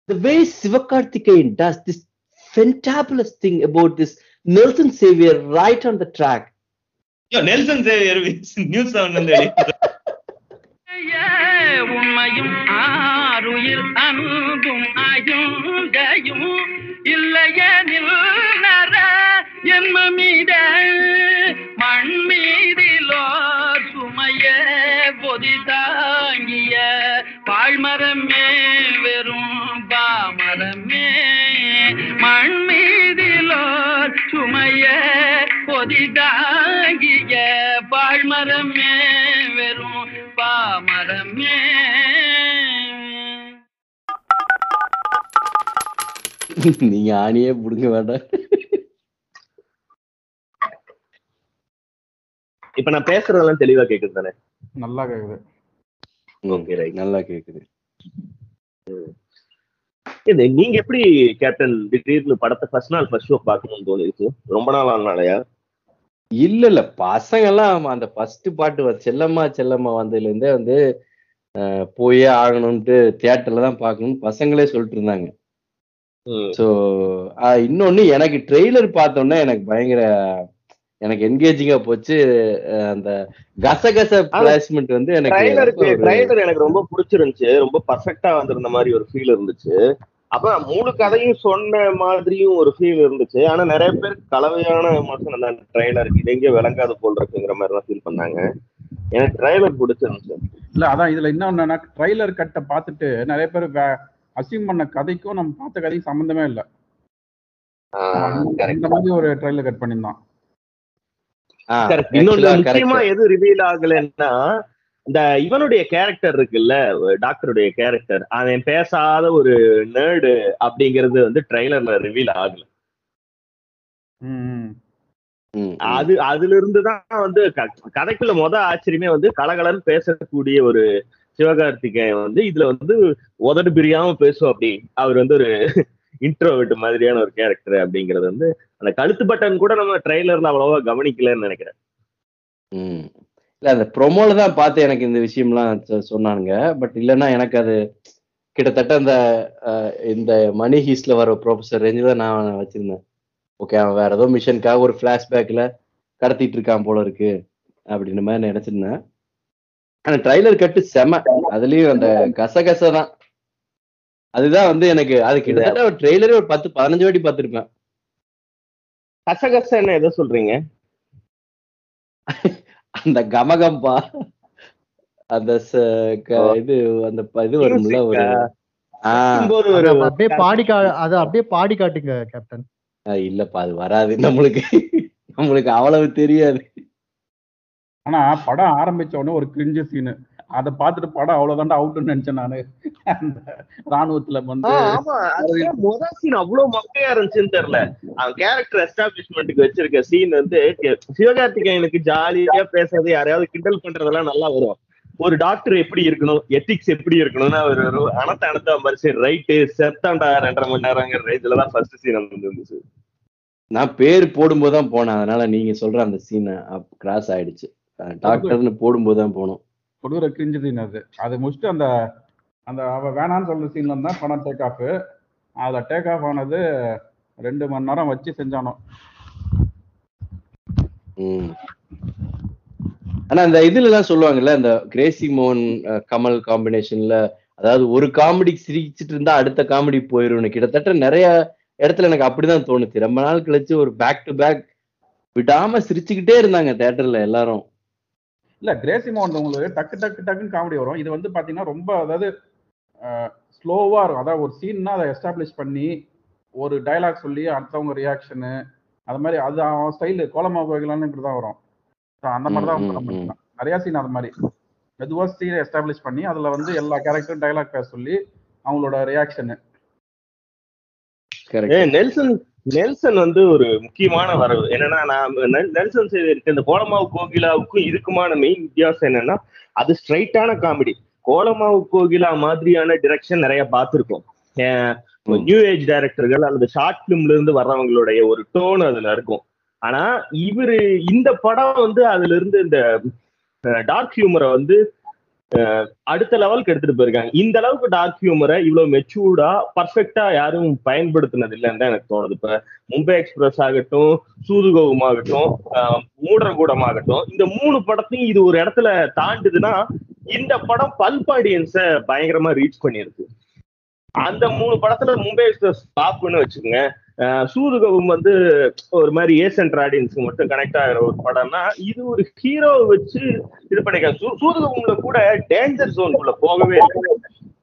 the way Sivakarthikeyan does this fantabulous thing about this Nelson Savior right on the track. ஐயோ, Nelson Xavier news seven வந்து வெளியிட்டாரு. உண்மையும் ஆறுயிர் அன்பும் அயுதையும் இல்லையெனில் நர என்மீத மண் மீதிலோர் சுமைய பொதி தாங்கிய பாழ்மரமே வெறும் பாமரமே மண் மீதிலோர் சுமைய பொதி தாங்கிய பாழ்மரமே வெறும் பாமரமே நீங்க ஆணியே புடுங்க வேண்டாம் இப்ப நான் பேசுறதெல்லாம் தெளிவா கேக்குது தானே நல்லா கேக்குது ஓகே ரைட் நல்லா கேக்குது இது நீங்க எப்படி கேப்டன் திடீர்னு படத்தை ஃபர்ஸ்ட் நாள் ஃபர்ஸ்ட் ஷோ பார்க்கணும்னு தோணுச்சு ரொம்ப நாள் ஆனாலயா இல்ல இல்ல பசங்க எல்லாம் அந்த ஃபர்ஸ்ட் பாட்டு வ- செல்லம்மா செல்லம்மா வந்ததுல இருந்தே வந்து அஹ், போயே ஆகணும்ட்டு தியேட்டர்ல தான் பார்க்கணும்னு பசங்களே சொல்லிட்டு இருந்தாங்க ம். ஸோ இன்னொன்னு எனக்கு ட்ரெய்லர் பார்த்தோன்னே எனக்கு பயங்கர எனக்கு என்கேஜிங்கா போச்சு அஹ், அந்த கசகச பிளேஸ்மெண்ட் வந்து எனக்கு ட்ரைலருக்கு ரொம்ப ஒரு- ட்ரைலர் எனக்கு ரொம்ப பிடிச்சிருந்துச்சு ரொம்ப பர்ஃபெக்டா வந்திருந்த மாதிரி ஒரு ஃபீல் இருந்துச்சு அப்ப மூணு கதையும் சொன்ன மாதிரியும் ஒரு ஃபீல் இருந்துச்சு ஆனா நிறைய பேர் கலவையான விமர்சனம் அந்த ட்ரைலருக்கு இது எங்கேயோ விளங்காது போல் இருக்குங்கிற மாதிரி தான் ஃபீல் பண்ணாங்க எனக்கு ட்ரைலர் பிடிச்சிருந்துச்சு இல்ல அதான் இதுல இன்னொன்னு ட்ரைலர் கட்டை பார்த்துட்டு நிறைய பேர் அசியூம் பண்ண கதைக்கும் நம்ம பார்த்த கதைக்கும் சம்பந்தமே இல்ல correct. இந்த மாதிரி ஒரு ட்ரைலர் கட் பண்ணியிருந்தான் ஆ, Correct. இன்னொன்னு actually முக்கியமா correct. எது ரிவீல் ஆகலைன்னா இந்த இவனுடைய கேரக்டர் இருக்குல்ல டாக்டருடைய கேரக்டர் அவன் பேசாத ஒரு நேர்டு அப்படிங்கிறது வந்து ட்ரைலர்ல ரிவீல் ஆகல ம், ம். ம், ம். அது அதுல இருந்து தான் வந்து க- கதைக்குள்ள முத ஆச்சரியமே வந்து கலகலன்னு பேசக்கூடிய ஒரு சிவகார்த்திகேயன் வந்து இதுல வந்து உதடு பிரியாம பேசும் அப்படி அவர் வந்து ஒரு இன்ட்ரோவர்ட் மாதிரியான ஒரு கேரக்டர் அப்படிங்கிறது வந்து அந்த கழுத்து பட்டன் கூட நம்ம ட்ரைலர்ல அவ்வளவா கவனிக்கலன்னு நினைக்கிறேன் ம். இல்ல அந்த ப்ரொமோல தான் பார்த்து எனக்கு இந்த விஷயம்லாம் சொ- சொன்னானுங்க பட் இல்லைன்னா எனக்கு அது கிட்டத்தட்ட அந்த அஹ், இந்த மணி ஹீஸ்ல வர ப்ரொஃபஸர் ரேஞ்சு தான் நான் வச்சிருந்தேன் ஓகே அவன் வேற ஏதோ மிஷனுக்காக ஒரு ஃபிளாஷ்பேக்ல கடத்திட்டு இருக்கான் போல இருக்கு அப்படின்ற மாதிரி நினைச்சிருந்தேன் ஆனா ட்ரைலர் கட்டு செம அதுலயும் அந்த கசகச தான் அதுதான் வந்து எனக்கு அது கிட்டத்தட்ட ஒரு ட்ரெய்லரே ஒரு பத்து பதினஞ்சு வாட்டி பார்த்திருப்பேன் கசகச என்ன எதை சொல்றீங்க அந்த கமகம்பா அந்த ச- க- இது அந்த ப- இது வரும்ல ஒரு ஆ போது அது ஒரு அப்ப அப்படியே பாடி கா அது அப்படியே பாடி காட்டுங்க கேப்டன் ஆ, இல்லப்பா அது வராது நம்மளுக்கு நம்மளுக்கு அவ்வளவு தெரியாது ஆனா படம் ஆரம்பிச்ச உடனே ஒரு கிரிஞ்சு சீனு அதை பார்த்துட்டு படம் அவ்வளவுதான்டா அவுட்னு நினைச்சேன் நானு அந்த ராணுவத்துல ஆ, வந்து ஆமா அது முதல் சீன் அவ்வளவு மொக்கையா இருந்துச்சுன்னு தெரியல அவன் கேரக்டர் எஸ்டாப்ளிஷ்மெண்ட்டுக்கு வச்சிருக்க சீன் வந்து கே- சிவகார்த்திகேயனுக்கு ஜாலியா பேசுறது யாரையாவது கிண்டல் பண்றதெல்லாம் நல்லா வரும் ஒரு டாக்டர் எப்படி இருக்கணும் எத்திக்ஸ் எப்படி இருக்கணும்னு அவர் ஒரு அனத்த அனத்த மாதிரி சரி ரைட்டு செத்தாண்டா ரெண்டரை மணி நேரங்கிற ரேஞ்சில தான் ஃபர்ஸ்ட் சீன் வந்துருந்துச்சு நான் பேர் போடும்போது தான் போனேன் அதனால நீங்க சொல்ற அந்த சீனை கிராஸ் ஆயிடுச்சு டாக்டர்னு போடும்போது தான் போனோம் கொடுக்குற கிரிஞ்சு சீன் அது அது முடிச்சுட்டு அந்த அந்த அவ வேணான்னு சொல்ற சீன்ல இருந்தா படம் டேக் ஆஃப் அதுல டேக் ஆஃப் ஆனது ரெண்டு மணி நேரம் வச்சு செஞ்சானோ ம். ஆனா அந்த இதுல எல்லாம் சொல்லுவாங்கல்ல இந்த கிரேசி மோகன் அஹ், கமல் காம்பினேஷன்ல அதாவது ஒரு காமெடி சிரிச்சிட்டு இருந்தா அடுத்த காமெடி போயிரும்னு கிட்டத்தட்ட நிறைய இடத்துல எனக்கு அப்படிதான் தோணுச்சு ரொம்ப நாள் கழிச்சு ஒரு பேக் டு பேக் விடாம சிரிச்சுக்கிட்டே இருந்தாங்க தியேட்டர்ல எல்லாரும் இல்ல கிரேசி மோகன் உங்களுக்கு டக்கு டக்கு டக்குன்னு காமெடி வரும் இது வந்து பாத்தீங்கன்னா ரொம்ப அதாவது ஸ்லோவா இருக்கும் அதாவது ஒரு சீன்னா அதை எஸ்டாப்ளிஷ் பண்ணி ஒரு டயலாக் சொல்லி அடுத்தவங்க ரியாக்ஷனு அது மாதிரி அது அவன் ஸ்டைலு கோலமா போய்களான்னு இப்படி தான் வரும் So, அந்த மாதிரி தான் ம், படம் ம், பண்ணிருக்கான். நிறைய சீன் அது மாதிரி மெதுவா சீனை எஸ்டாப்ளிஷ் பண்ணி அதுல வந்து எல்லா கேரக்டரும் டயலாக் பேச சொல்லி அவங்களோட ரியாக்ஷனு ஏ கரெக்ட் நெல்சன் நெல்சன் வந்து ஒரு முக்கியமான வரவு என்னன்னா நான் நெல்- நெல்சன் செய்திருக்க இந்த கோலமாவு கோகிலாவுக்கும் இதுக்குமான மெயின் வித்தியாசம் என்னன்னா அது ஸ்ட்ரைட்டான காமெடி கோலமாவு கோகிலா மாதிரியான டிரெக்ஷன் நிறைய பார்த்திருக்கோம் ம். நியூ ஏஜ் டைரக்டர்கள் அல்லது ஷார்ட் பிலிம்ல இருந்து வர்றவங்களுடைய ஒரு டோன் அதுல இருக்கும் ஆனா இவரு இந்த படம் வந்து அதுல இருந்து இந்த டார்க் ஹியூமரை வந்து அஹ் அடுத்த லெவலுக்கு எடுத்துட்டு போயிருக்காங்க இந்த அளவுக்கு டார்க் ஹியூமரை இவ்வளவு மெச்சூர்டா பர்ஃபெக்டா யாரும் பயன்படுத்தினது இல்லைன்னு தான் எனக்கு தோணுது இப்ப மும்பை எக்ஸ்பிரஸ் ஆகட்டும் சூதுகோவும் ஆகட்டும் ஆஹ் மூடர்கூடம் ஆகட்டும் இந்த மூணு படத்தையும் இது ஒரு இடத்துல தாண்டுதுன்னா இந்த படம் பல்ப் ஆடியன்ஸ பயங்கரமா ரீச் பண்ணிருக்கு அந்த மூணு படத்துல மும்பை எக்ஸ்பிரஸ் டாப்னு வச்சுக்கோங்க ஆஹ் சூதுகவும் வந்து ஒரு மாதிரி ஏசென்ட் ஆடியன்ஸ்க்கு மட்டும் கனெக்ட் ஆகிற ஒரு படம்னா இது ஒரு ஹீரோவை வச்சு இது பண்ணிக்க சூதுகவும்ல கூட டேஞ்சர் ஜோனுக்குள்ள போகவே இல்லை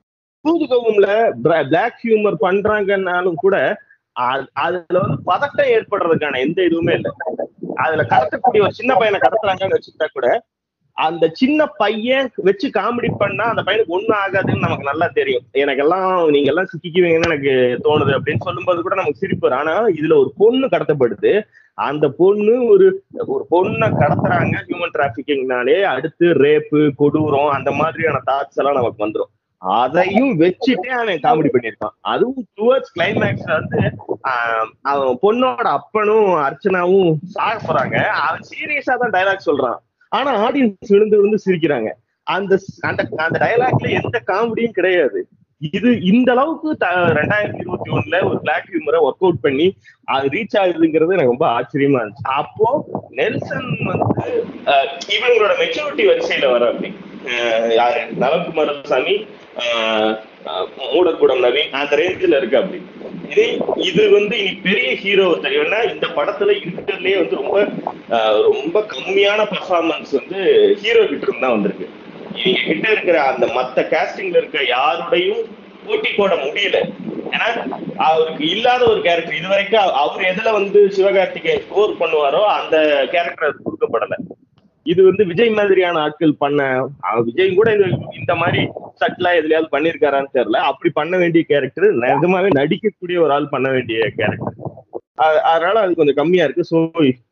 சூதுகவும்ல பிளாக் ஹியூமர் பண்றாங்கன்னாலும் கூட அ- அதுல வந்து பதட்டம் ஏற்படுறதுக்கான எந்த இதுவுமே இல்லை அதுல கடத்தக்கூடிய ஒரு சின்ன பையனை கடத்துறாங்கன்னு வச்சுக்கிட்டா கூட அந்த சின்ன பையன் வச்சு காமெடி பண்ணா அந்த பையனுக்கு ஒண்ணும் ஆகாதுன்னு நமக்கு நல்லா தெரியும் எனக்கெல்லாம் நீங்க எல்லாம் சிக்கிக்குவீங்கன்னு எனக்கு தோணுது அப்படின்னு சொல்லும்போது கூட நமக்கு சிரிப்பு வரும். ஆனா இதுல ஒரு பொண்ணு கடத்தப்படுது அந்த பொண்ணு ஒரு ஒரு பொண்ணை கடத்துறாங்க ஹியூமன் டிராபிகிங்னாலே அடுத்து ரேப்பு கொடூரம் அந்த மாதிரியான தாட்ஸ் எல்லாம் நமக்கு வந்துரும் அதையும் வச்சுட்டே அவன் காமெடி பண்ணியிருக்கான் அதுவும் டுவர்ட்ஸ் கிளைமேக்ஸ்ல வந்து ஆஹ் அவன் பொண்ணோட அப்பனும் அர்ச்சனாவும் சாக போறாங்க அவன் சீரியஸா தான் டைலாக் சொல்றான் ஆனா ஆடியன்ஸ் விழுந்து விழுந்து சிரிக்கிறாங்க அந்த அந்த அந்த டயலாக்ல எந்த காமெடியும் கிடையாது இது இந்த அளவுக்கு த- ரெண்டாயிரத்தி இருபத்தி ஒண்ணுல ஒரு பிளாக் ஹியூமரை ஒர்க் அவுட் பண்ணி அது ரீச் ஆகுதுங்கிறது எனக்கு ரொம்ப ஆச்சரியமா இருந்துச்சு அப்போ நெல்சன் வந்து அஹ், இவங்களோட மெச்சூரிட்டி வரிசையில வர அப்படி அஹ், யாரு நலகுமார சாமி அஹ், அஹ், மூடக்கூடம் நவீன் அந்த ரேஞ்சில் இருக்கு அப்படி இதே இது வந்து இனி பெரிய ஹீரோ தெரியும்னா இந்த படத்துல இருக்கிறதுலயே வந்து ரொம்ப அஹ், ரொம்ப கம்மியான பெர்ஃபார்மன்ஸ் வந்து ஹீரோ கிட்ட இருந்து தான் வந்திருக்கு இவங்க கிட்ட இருக்கிற அந்த மத்த காஸ்டிங்ல இருக்க யாருடையும் போட்டி போட முடியல ஏன்னா அவருக்கு இல்லாத ஒரு கேரக்டர் இது வரைக்கும் அவ- அவர் எதுல வந்து சிவகார்த்திகேயன் ஸ்கோர் பண்ணுவாரோ அந்த கேரக்டர் அது கொடுக்கப்படல இது வந்து விஜய் மாதிரியான ஆட்கள் பண்ண அவ- விஜய் கூட இந்த இந்த மாதிரி சட்லா எதுலயாவது பண்ணிருக்காரான்னு தெரியல அப்படி பண்ண வேண்டிய கேரக்டர் நிஜமாவே நடிக்கக்கூடிய ஒரு ஆள் பண்ண வேண்டிய கேரக்டர் அதனால அது கொஞ்சம் கம்மியா இருக்கு ஸோ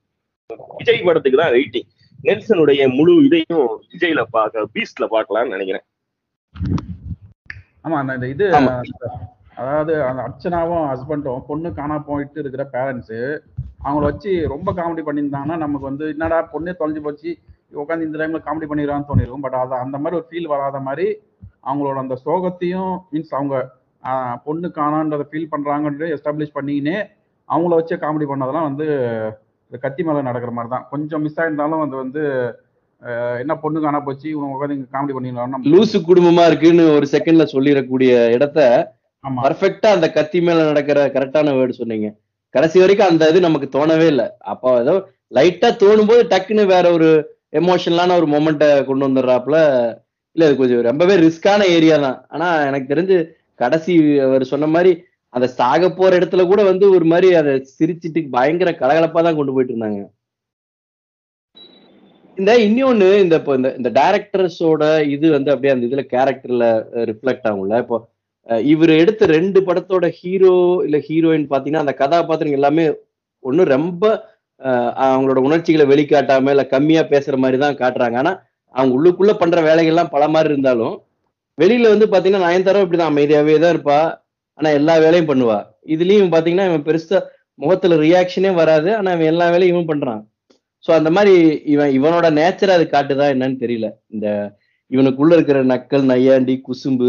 விஜய் படத்துக்கு தான் வெயிட்டிங் நெல்சனுடைய முழு இதையும் விஜய்ல பார்க்க பீஸ்ட்ல பார்க்கலாம்னு நினைக்கிறேன் ஆமா அந்த இது ஆமா. அதாவது அந்த அர்ச்சனாவும் ஹஸ்பண்டும் பொண்ணு காணா போயிட்டு இருக்கிற பேரண்ட்ஸ் அவங்கள வச்சு ரொம்ப காமெடி பண்ணியிருந்தாங்கன்னா நமக்கு வந்து என்னடா பொண்ணே தொலைஞ்சு போச்சு உட்காந்து இந்த டைம்ல காமெடி பண்ணிடுறான்னு தோணிருக்கும் பட் அது அந்த மாதிரி ஒரு ஃபீல் வராத மாதிரி அவங்களோட அந்த சோகத்தையும் மீன்ஸ் அவங்க ஆஹ், பொண்ணு காணான்றதை ஃபீல் பண்றாங்கன்றது எஸ்டாப்ளிஷ் பண்ணிக்கினே அவங்கள வச்சு காமெடி பண்ணதெல்லாம் வந்து இந்த கத்தி மேல நடக்கிற மாதிரி தான் கொஞ்சம் மிஸ் ஆயிருந்தாலும் அது வந்து ஆஹ், என்ன பொண்ணு காணா போச்சு இவங்க உட்காந்து இங்க காமெடி பண்ணிடலாம் லூசு குடும்பமா இருக்குன்னு ஒரு செகண்ட்ல சொல்லிடக்கூடிய இடத்த ஆமா பர்ஃபெக்டா அந்த கத்தி மேல நடக்கிற கரெக்டான வேர்டு சொன்னீங்க கடைசி வரைக்கும் அந்த இது நமக்கு தோணவே இல்லை அப்போ ஏதோ லைட்டா தோணும் போது டக்குன்னு வேற ஒரு எமோஷனலான ஒரு மொமெண்ட்டை கொண்டு வந்துடுறாப்புல இல்ல இது கொஞ்சம் ரொம்பவே ரிஸ்கான ஏரியா தான் ஆனா எனக்கு தெரிஞ்சு கடைசி அவர் சொன்ன மாதிரி அந்த சாக போற இடத்துல கூட வந்து ஒரு மாதிரி அதை சிரிச்சிட்டு பயங்கர கலகலப்பா தான் கொண்டு போயிட்டு இருந்தாங்க இந்த இன்னொன்னு இந்த இப்போ இந்த இந்த டைரக்டர்ஸோட இது வந்து அப்படியே அந்த இதுல கேரக்டர்ல ரிஃப்ளெக்ட் ஆகும்ல இப்போ அஹ் இவர் எடுத்த ரெண்டு படத்தோட ஹீரோ இல்ல ஹீரோயின் பாத்தீங்கன்னா அந்த கதாபாத்திரங்கள் எல்லாமே ஒன்றும் ரொம்ப அஹ் அவங்களோட உணர்ச்சிகளை வெளிக்காட்டாம இல்ல கம்மியா பேசுற மாதிரி தான் காட்டுறாங்க ஆனா அவங்க உள்ளுக்குள்ள பண்ற வேலைகள்லாம் பல மாதிரி இருந்தாலும் வெளியில வந்து பாத்தீங்கன்னா நயன்தாரா இப்படிதான் அமைதியாவே தான் இருப்பா ஆனா எல்லா வேலையும் பண்ணுவா இதுலயும் பாத்தீங்கன்னா இவன் பெருசா முகத்துல ரியாக்ஷனே வராது ஆனா இவன் எல்லா வேலையும் இவன் பண்றான் சோ அந்த மாதிரி இவன் இவனோட நேச்சர் அது காட்டுதா என்னன்னு தெரியல இந்த இவனுக்குள்ள இருக்கிற நக்கல் நையாண்டி குசும்பு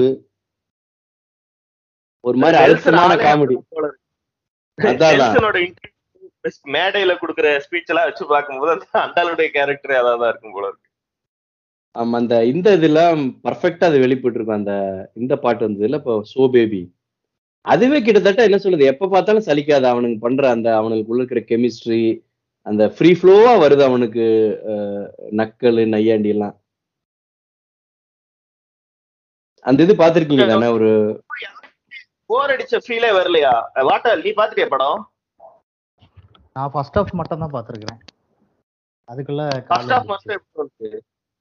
ஒரு மாதிரி அழுத்தமான காமெடி அதான் நெல்சனோட interview, மேடையில கொடுக்குற ஸ்பீச் எல்லாம் வச்சு பார்க்கும்போது அந்த அந்த ஆளுடைய கேரக்டர் அதான் இருக்கும் போல இருக்கு ஆமா அந்த இந்த இதெல்லாம் பர்ஃபெக்டா அது வெளிப்பட்டு இருக்கும் அந்த இந்த பாட்டு வந்தது இல்ல இப்போ சோ பேபி அதுவே கிட்டத்தட்ட என்ன சொல்றது எப்ப பார்த்தாலும் சலிக்காது அவனுக்கு பண்ற அந்த அவனுக்குள்ள இருக்கிற கெமிஸ்ட்ரி அந்த ஃப்ரீ ஃப்ளோவா வருது அவனுக்கு அஹ், நக்கல் நையாண்டி எல்லாம் அந்த இது பாத்திருக்கீங்க தானே ஒரு போர் அடிச்ச ஃபீலே வரலையா வாட்டர் நீ பாத்துட்டியா படம் நான் ஃபர்ஸ்ட் ஆஃப் மட்டும் தான் பார்த்துருக்கிறேன் அதுக்குள்ள ஃபர்ஸ்ட் கால் ஆஃப் வந்துச்சு. மட்டும்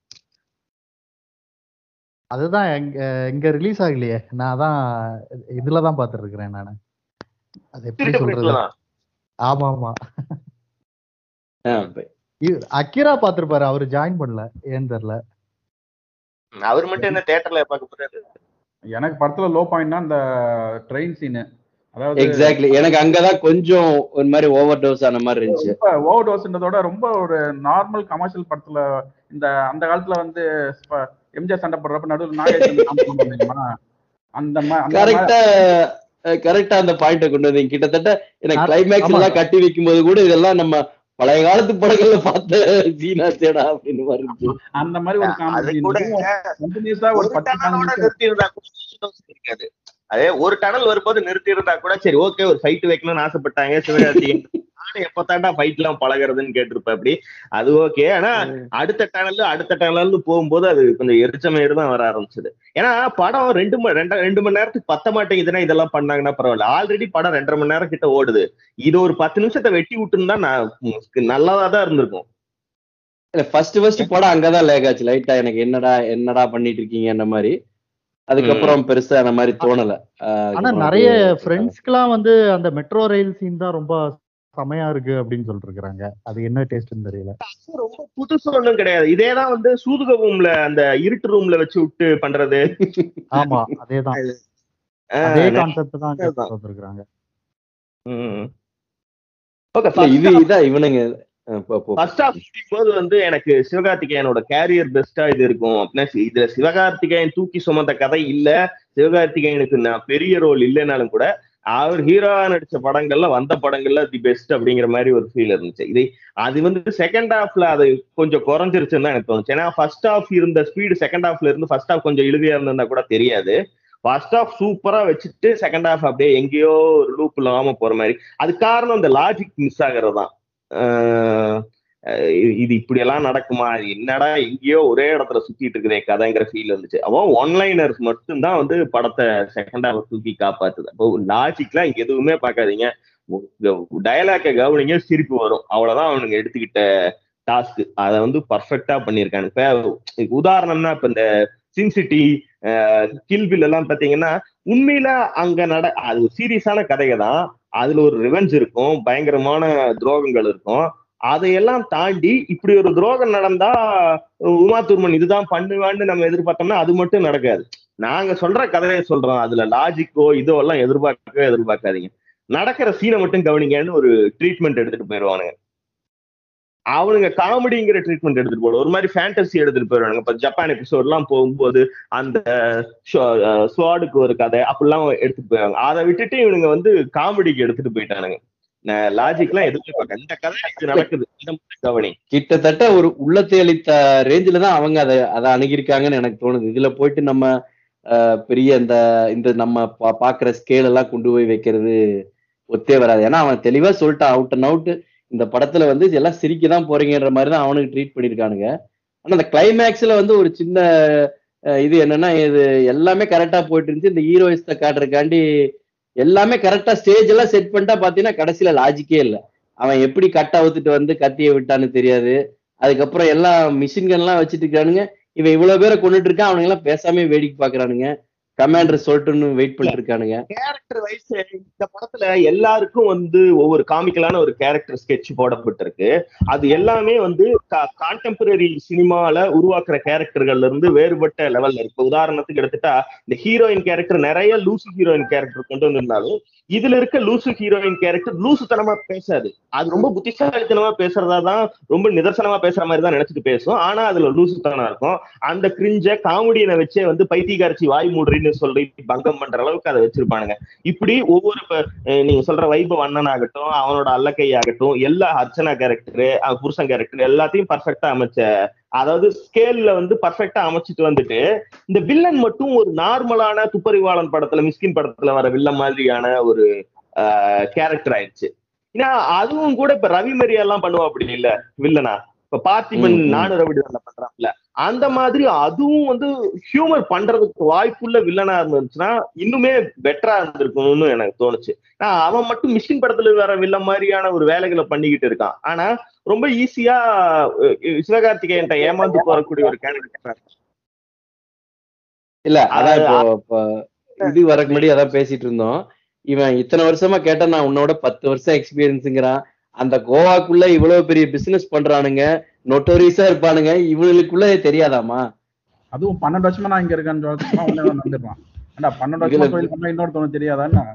அதுதான் எங்க இங்க ரிலீஸ் ஆகலையே நான் அதான் இதுல தான் பார்த்துட்டு இருக்கிறேன் நான் அது எப்படி சொல்றது ஆமா ஆமா அஹ், இ- அக்கிரா பார்த்திருப்பாரு அவரு ஜாயின் பண்ணல ஏன்னு தெரியல அவர் மட்டும் என்ன தியேட்டர்ல பார்க்க போறாரு எனக்கு படத்துல லோ பாயிண்ட்னா அந்த ட்ரெயின் சீனு அதாவது எக்ஸாக்ட்லி எனக்கு அங்கதான் கொஞ்சம் ஒரு மாதிரி ஓவர் டோஸ் ஆன மாதிரி இருந்துச்சு ரொம்ப ஓவர் டோஸ்ன்றதோட ரொம்ப ஒரு நார்மல் கமர்ஷியல் படத்துல இந்த அந்த காலத்துல வந்து எம்ஜிஆர் சண்டை போடுறப்ப நடுவில் நாகேஷ் காமெடி பண்ணுவாங்க தெரியுமா? அந்த மா- அந்த மாதிரி கரெக்டா கரெக்டா அந்த பாயிண்ட கொண்டு வந்தீங்க கிட்டத்தட்ட எனக்கு ஆ- கிளைமேக்ஸ் ஆமா. எல்லாம் கட்டி வைக்கும் போது கூட இதெல்லாம் நம்ம பழைய காலத்து படங்கள்ல பார்த்த சீனாச்சேடா அப்படின்னு மாதிரி இருந்துச்சு அந்த மாதிரி ஒரு அது காமெடி கூட கண்டினியூஸா ஒரு ஒரு பத்து டனலோட பதினஞ்சு நிறுத்தி இருந்தா கூட யோசனை இருக்காது அதே ஒரு டனல் வரும்போது நிறுத்தி இருந்தா கூட சரி ஓகே ஒரு ஃபைட் வைக்கணும்னு ஆசைப்பட்டாங்க சிவகார்த்திகேயன் நானும் எப்ப தாண்டா ஃபைட் எல்லாம் பழகுறதுன்னு கேட்டிருப்பேன் அப்படி அது ஓகே ஆனா அடுத்த டனல் அடுத்த டனல்னு போகும்போது அது கொஞ்சம் எரிச்சமேடு தான் வர ஆரம்பிச்சது ஏன்னா படம் ரெண்டு மணி ரெண்டு ரெண்டு மணி நேரத்துக்கு பத்த மாட்டேங்குதுன்னா இதெல்லாம் பண்ணாங்கன்னா பரவாயில்ல ஆல்ரெடி படம் ரெண்டரை மணி நேரம் கிட்ட ஓடுது இது ஒரு பத்து நிமிஷத்தை வெட்டி விட்டுருந்தா நான் நல்லாதான் தான் இருந்திருக்கும் இல்ல ஃபர்ஸ்ட் ஃபர்ஸ்ட் படம் அங்கதான் லேக் ஆச்சு லைட்டா எனக்கு என்னடா என்னடா பண்ணிட்டு இருக்கீங்க அந்த மாதிரி அதுக்கப்புறம் பெருசா அந்த மாதிரி தோணல ஆஹ் ஆனா அதுக்கப்புறம் நிறைய அப்படியே ஃப்ரெண்ட்ஸ்க்குலாம் வந்து அந்த மெட்ரோ ரயில் சீன் தான் ரொம்ப செமையா இருக்கு அப்படின்னு சொல்லிட்டு இருக்காங்க அது என்ன டேஸ்ட்னு தெரியல அது ரொம்ப புதுசு ஒண்ணும் கிடையாது இதேதான் வந்து சூதுக ரூம்ல அந்த இருட்டு ரூம்ல வச்சு விட்டு பண்றது ஆமா அதேதான் ஆஹ் அதே கான்செப்ட் தான் அதுதான். வந்திருக்காங்க ம். Okay, இல்ல, இது இதான் இவனுங்க ஆஹ் போ, போ. ஃபர்ஸ்ட் ஆஃப் போது வந்து எனக்கு சிவகார்த்திகேயனோட கேரியர் பெஸ்டா இது இருக்கும் அப்படின்னா சி- இதுல சிவகார்த்திகேயன் தூக்கி சுமந்த கதை இல்ல சிவகார்த்திகேயனுக்கு நான் பெரிய ரோல் இல்லைனாலும் கூட அவர் ஹீரோவா நடிச்ச படங்கள்ல வந்த படங்கள்ல தி பெஸ்ட் அப்படிங்கிற மாதிரி ஒரு ஃபீல் இருந்துச்சு இது அது வந்து செகண்ட் ஹாஃப்ல அது கொஞ்சம் குறைஞ்சிருச்சுன்னு தான் எனக்கு தோணுச்சு ஏன்னா ஃபர்ஸ்ட் ஹாஃப் இருந்த ஸ்பீடு செகண்ட் ஹாஃப்ல இருந்து ஃபர்ஸ்ட் ஹாஃப் கொஞ்சம் இழுவையா இருந்திருந்தா கூட தெரியாது ஃபர்ஸ்ட் ஹாஃப் சூப்பரா வச்சுட்டு செகண்ட் ஹாஃப் அப்படியே எங்கேயோ ஒரு லூப் இல்லாம போற மாதிரி அது காரணம் அந்த லாஜிக் மிஸ் ஆகிறது தான் ஆஹ் இது- இது இப்படி எல்லாம் நடக்குமா இது என்னடா எங்கேயோ ஒரே இடத்துல சுத்திட்டு இருக்குதே கதைங்கிற ஃபீல் வந்துச்சு அவன் ஒன்லைனர்ஸ் மட்டும்தான் வந்து படத்தை செகண்ட் ஹாஃப் தூக்கி காப்பாத்துது அப்போ லாஜிக்லாம் இங்க எதுவுமே பார்க்காதீங்க டயலாக்க கவனிங்க சிரிப்பு வரும் அவ்வளவுதான் அவனுங்க எடுத்துக்கிட்ட டாஸ்க் அதை வந்து பர்ஃபெக்டா பண்ணியிருக்காங்க இப்ப உதாரணம்னா இப்ப இந்த சின்சிட்டி கில்பில் எல்லாம் பாத்தீங்கன்னா உண்மையில அங்க நட அது சீரியஸான கதையை தான் அதுல ஒரு ரிவெஞ்ச் இருக்கும் பயங்கரமான துரோகங்கள் இருக்கும் அதையெல்லாம் தாண்டி இப்படி ஒரு துரோகம் நடந்தா உமா துர்மன் இதுதான் பண்ணுவான்னு நம்ம எதிர்பார்த்தோம்னா அது மட்டும் நடக்காது நாங்க சொல்ற கதையை சொல்றோம் அதுல லாஜிக்கோ இதோ எல்லாம் எதிர்பார்க்கவே எதிர்பார்க்காதீங்க நடக்கிற சீனை மட்டும் கவனிங்கன்னு ஒரு ட்ரீட்மெண்ட் எடுத்துட்டு போயிடுவானுங்க அவனுங்க காமெடிங்கிற ட்ரீட்மெண்ட் எடுத்துட்டு போடுவோம் ஒரு மாதிரி ஃபேண்டசி எடுத்துட்டு போயிடுவானுங்க இப்ப ஜப்பான் எபிசோட் எல்லாம் போகும்போது அந்த ஸ்வாடுக்கு ஒரு கதை அப்படிலாம் எடுத்துட்டு போயிடுவாங்க அதை விட்டுட்டு இவனுங்க வந்து காமெடிக்கு எடுத்துட்டு போயிட்டானுங்க லாஜிக்லாம் எதுவுமே பார்க்க இந்த கதை இது நடக்குது இந்த மாதிரி கவனி கிட்டத்தட்ட ஒரு உள்ளத்தை அளித்த ரேஞ்சில தான் அவங்க அதை அதை அணுகிருக்காங்கன்னு எனக்கு தோணுது இதுல போயிட்டு நம்ம ஆஹ், பெரிய இந்த இந்த நம்ம பா- பாக்குற ஸ்கேல் எல்லாம் கொண்டு போய் வைக்கிறது ஒத்தே வராது ஏன்னா அவன் தெளிவா சொல்லிட்டான் அவுட் அண்ட் அவுட் இந்த படத்துல வந்து எல்லாம் சிரிக்க தான் போறீங்கன்ற மாதிரி தான் அவனுக்கு ட்ரீட் பண்ணிருக்கானுங்க ஆனா அந்த கிளைமேக்ஸ்ல வந்து ஒரு சின்ன அஹ், இது என்னன்னா இது எல்லாமே கரெக்டா போயிட்டு இருந்துச்சு இந்த ஹீரோயிஸ்ட காட்டுறதுக்காண்டி எல்லாமே கரெக்டா ஸ்டேஜ் எல்லாம் செட் பண்ணிட்டா பாத்தீங்கன்னா கடைசியில லாஜிக்கே இல்ல அவன் எப்படி கட் அவுத்துட்டு வந்து கத்திய விட்டான்னு தெரியாது அதுக்கப்புறம் எல்லாம் மிஷின் கன்லாம் வச்சுட்டு இருக்கானுங்க இவன் இவ்வளவு பேரை கொண்டுட்டு இருக்கான் அவனுங்க எல்லாம் பேசாம வேடிக்கை பாக்குறானுங்க கமாண்டர் சொல்லட்டுன்னு வெயிட் பண்ணிட்டு இருக்கானுங்க கேரக்டர் வைஸ் இந்த படத்துல எல்லாருக்கும் வந்து ஒவ்வொரு காமிக்கலான ஒரு கேரக்டர் ஸ்கெட்ச் போடப்பட்டிருக்கு அது எல்லாமே வந்து கான்டெம்பரரி சினிமால உருவாக்குற கேரக்டர்கள்ல இருந்து வேறுபட்ட லெவல்ல இருக்கு உதாரணத்துக்கு எடுத்துட்டா இந்த ஹீரோயின் கேரக்டர் நிறைய லூசு ஹீரோயின் கேரக்டர் கொண்டு வந்திருந்தாலும் இதுல இருக்க லூசு ஹீரோயின் கேரக்டர் லூசுத்தனமா பேசாது அது ரொம்ப புத்திசாலித்தனமா பேசுறதா தான் ரொம்ப நிதர்சனமா பேசுற மாதிரி தான் நினைச்சிட்டு பேசும் ஆனா அதுல லூசுத்தனம் இருக்கும் அந்த கிரிஞ்ச காமெடியனை வச்சே வந்து பைத்தியகாரச்சி வாய் மூடுறின்னு சொல்லி பங்கம் பண்ற அளவுக்கு அதை வச்சிருப்பானுங்க இப்படி ஒவ்வொரு இப்ப, அஹ், நீங்க சொல்ற வைபவ் அண்ணன் ஆகட்டும் அவனோட அல்லக்கை ஆகட்டும் எல்லா அர்ச்சனா கேரக்டர் புருஷன் கேரக்டர் எல்லாத்தையும் பர்ஃபெக்டா அமைச்ச அதாவது ஸ்கேல்ல வந்து பர்ஃபெக்டா அமைச்சிட்டு வந்துட்டு இந்த வில்லன் மட்டும் ஒரு நார்மலான துப்பறிவாளன் படத்துல மிஸ்கின் படத்துல வர வில்லன் மாதிரியான ஒரு கேரக்டர் ஆயிடுச்சு ஏன்னா அதுவும் கூட இப்ப ரவி மரியா எல்லாம் பண்ணுவா அப்படி இல்ல வில்லனா இப்ப பார்த்திபன் ம், ம். நானு ரவிடி பண்றான்ல அந்த மாதிரி அதுவும் வந்து ஹியூமர் பண்றதுக்கு வாய்ப்புள்ள வில்லனா இருந்துச்சுன்னா இன்னுமே பெட்டரா இருந்திருக்கணும்னு எனக்கு தோணுச்சு ஆனா, அவன் மட்டும் மிஷின் படத்துல வர வில்லன் மாதிரியான ஒரு வேலைகளை பண்ணிக்கிட்டு இருக்கான் ஆனா ரொம்ப ஈஸியா சிவகார்த்திகேயன் ஏமாந்து போறக்கூடிய ஒரு கேரக்டர் இல்ல அதான் அது- இப்போ இப்போ இது வரக்கு முன்னாடி அதான் பேசிட்டு இருந்தோம் இவன் இத்தனை வருஷமா கேட்டா நான் உன்னோட பத்து வருஷம் எக்ஸ்பீரியன்ஸுங்கிறான் அந்த கோவாக்குள்ள இவ்வளவு பெரிய பிசினஸ் பண்றானுங்க நொட்டோரியஸா இருப்பானுங்க இவனுக்குள்ள தெரியாதாமா அதுவும் பன்னெண்டு வருஷமா நான் இங்க இருக்கேன்னு சொல்லிட்டு உடனே வந்து வந்துடுவான் ஏன்டா பன்னெண்டு வருஷமா இதுல- தொழில் பண்ணா இன்னொருத்தவனுக்கு தெரியாதான்னு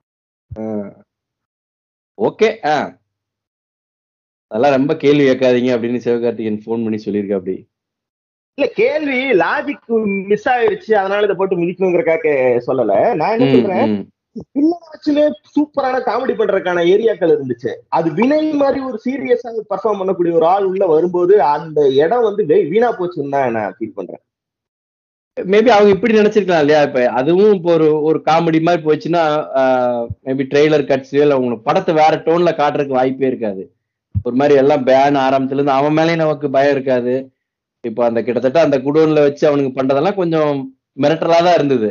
ஓகே ஆ அதெல்லாம் ரொம்ப கேள்வி கேட்காதீங்க அப்படின்னு சிவகார்த்திகேயன் ஃபோன் பண்ணி சொல்லியிருக்கா அப்படி இல்ல கேள்வி லாஜிக் மிஸ் ஆயிருச்சு அதனால இதை போட்டு மிதிக்கணுங்கிறக்காக சொல்லல நான் என்ன ம், சொல்றேன் ம். வில்லனை வச்சுலே சூப்பரான காமெடி பண்றதுக்கான ஏரியாக்கள் இருந்துச்சு அது வினய் மாதிரி ஒரு சீரியஸா பர்ஃபார்ம் பண்ணக்கூடிய ஒரு ஆள் உள்ள வரும்போது அந்த இடம் வந்து வெ- வீணா போச்சுன்னு தான் நான் ஃபீல் பண்றேன் மேபி அவங்க இப்படி நினைச்சிருக்கலாம் இல்லையா இப்ப அதுவும் இப்போ ஒரு ஒரு காமெடி மாதிரி போச்சுன்னா மேபி ட்ரெய்லர் கட்ஸ் இல்ல உங்களுக்கு படத்தை வேற டோன்ல காட்டுறதுக்கு வாய்ப்பே இருக்காது ஒரு மாதிரி எல்லாம் பேன் ஆரம்பத்துல இருந்து அவன் மேலேயும் நமக்கு பயம் இருக்காது இப்போ அந்த கிட்டத்தட்ட அந்த குடோன்ல வச்சு அவனுக்கு பண்றதெல்லாம் கொஞ்சம் மிரட்டலா தான் இருந்தது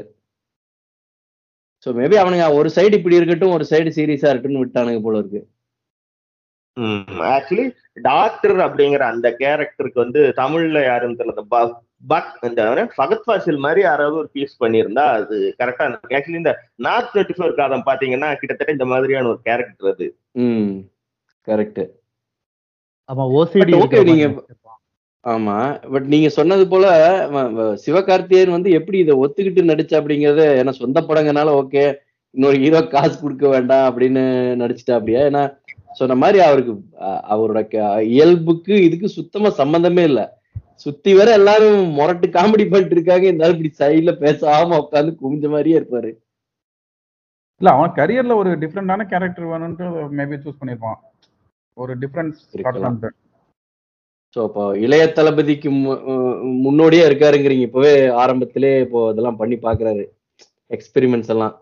ஸோ மேபி அவனுங்க ஒரு சைடு இப்படி இருக்கட்டும் ஒரு சைடு சீரியஸா இருக்கட்டும்னு விட்டானுங்க போல இருக்கு ஆக்சுவலி டாக்டர் அப்படிங்கிற அந்த கேரக்டருக்கு வந்து தமிழ்ல யாருன்னு தெரியல ப- பட் இந்த ஃபகத் ஃபாசில் மாதிரி யாராவது ஒரு பீஸ் பண்ணியிருந்தா அது கரெக்டா ஆக்சுவலி இந்த நார்த் தேர்ட்டி ஃபோர் காதம் பாத்தீங்கன்னா கிட்டத்தட்ட இந்த மாதிரியான ஒரு கேரக்டர் அது ம் கரெக்ட் ஆமா ஓசிடி But okay, நீங்க- ஆமா பட் நீங்க சொன்னது போல வ- வ- சிவகார்த்திகேயன் வந்து எப்படி இதை ஒத்துக்கிட்டு நடிச்சா அப்படிங்கறது ஏன்னா சொந்த படங்கனால ஓகே இன்னொரு ஹீரோ காசு கொடுக்க வேண்டாம் அப்படின்னு நடிச்சிட்டா அப்படியா ஏன்னா சொன்ன மாதிரி அவருக்கு அ- அவரோட க- இயல்புக்கு இதுக்கு சுத்தமா சம்பந்தமே இல்ல சுத்தி வர எல்லாரும் முரட்டு காமெடி பண்ணிட்டு இருக்காங்க இருந்தாலும் இப்படி சைட்ல பேசாம உட்காந்து குமிஞ்ச மாதிரியே இருப்பாரு இல்ல அவன் கரியர்ல ஒரு டிஃப்ரெண்டான கேரக்டர் வேணும்னு மேபி சூஸ் பண்ணிருப்பான் ஒரு டிஃப்ரென்ஸ் இருக்கலாம். காட்டலாம்ட்டு ஸோ அப்போ இளைய தளபதிக்கு மு- மு- முன்னோடியா இருக்காருங்கிறீங்க இப்பவே ஆரம்பத்திலே இப்போ இதெல்லாம் பண்ணி பாக்குறாரு எக்ஸ்பெரிமெண்ட்ஸ் எல்லாம்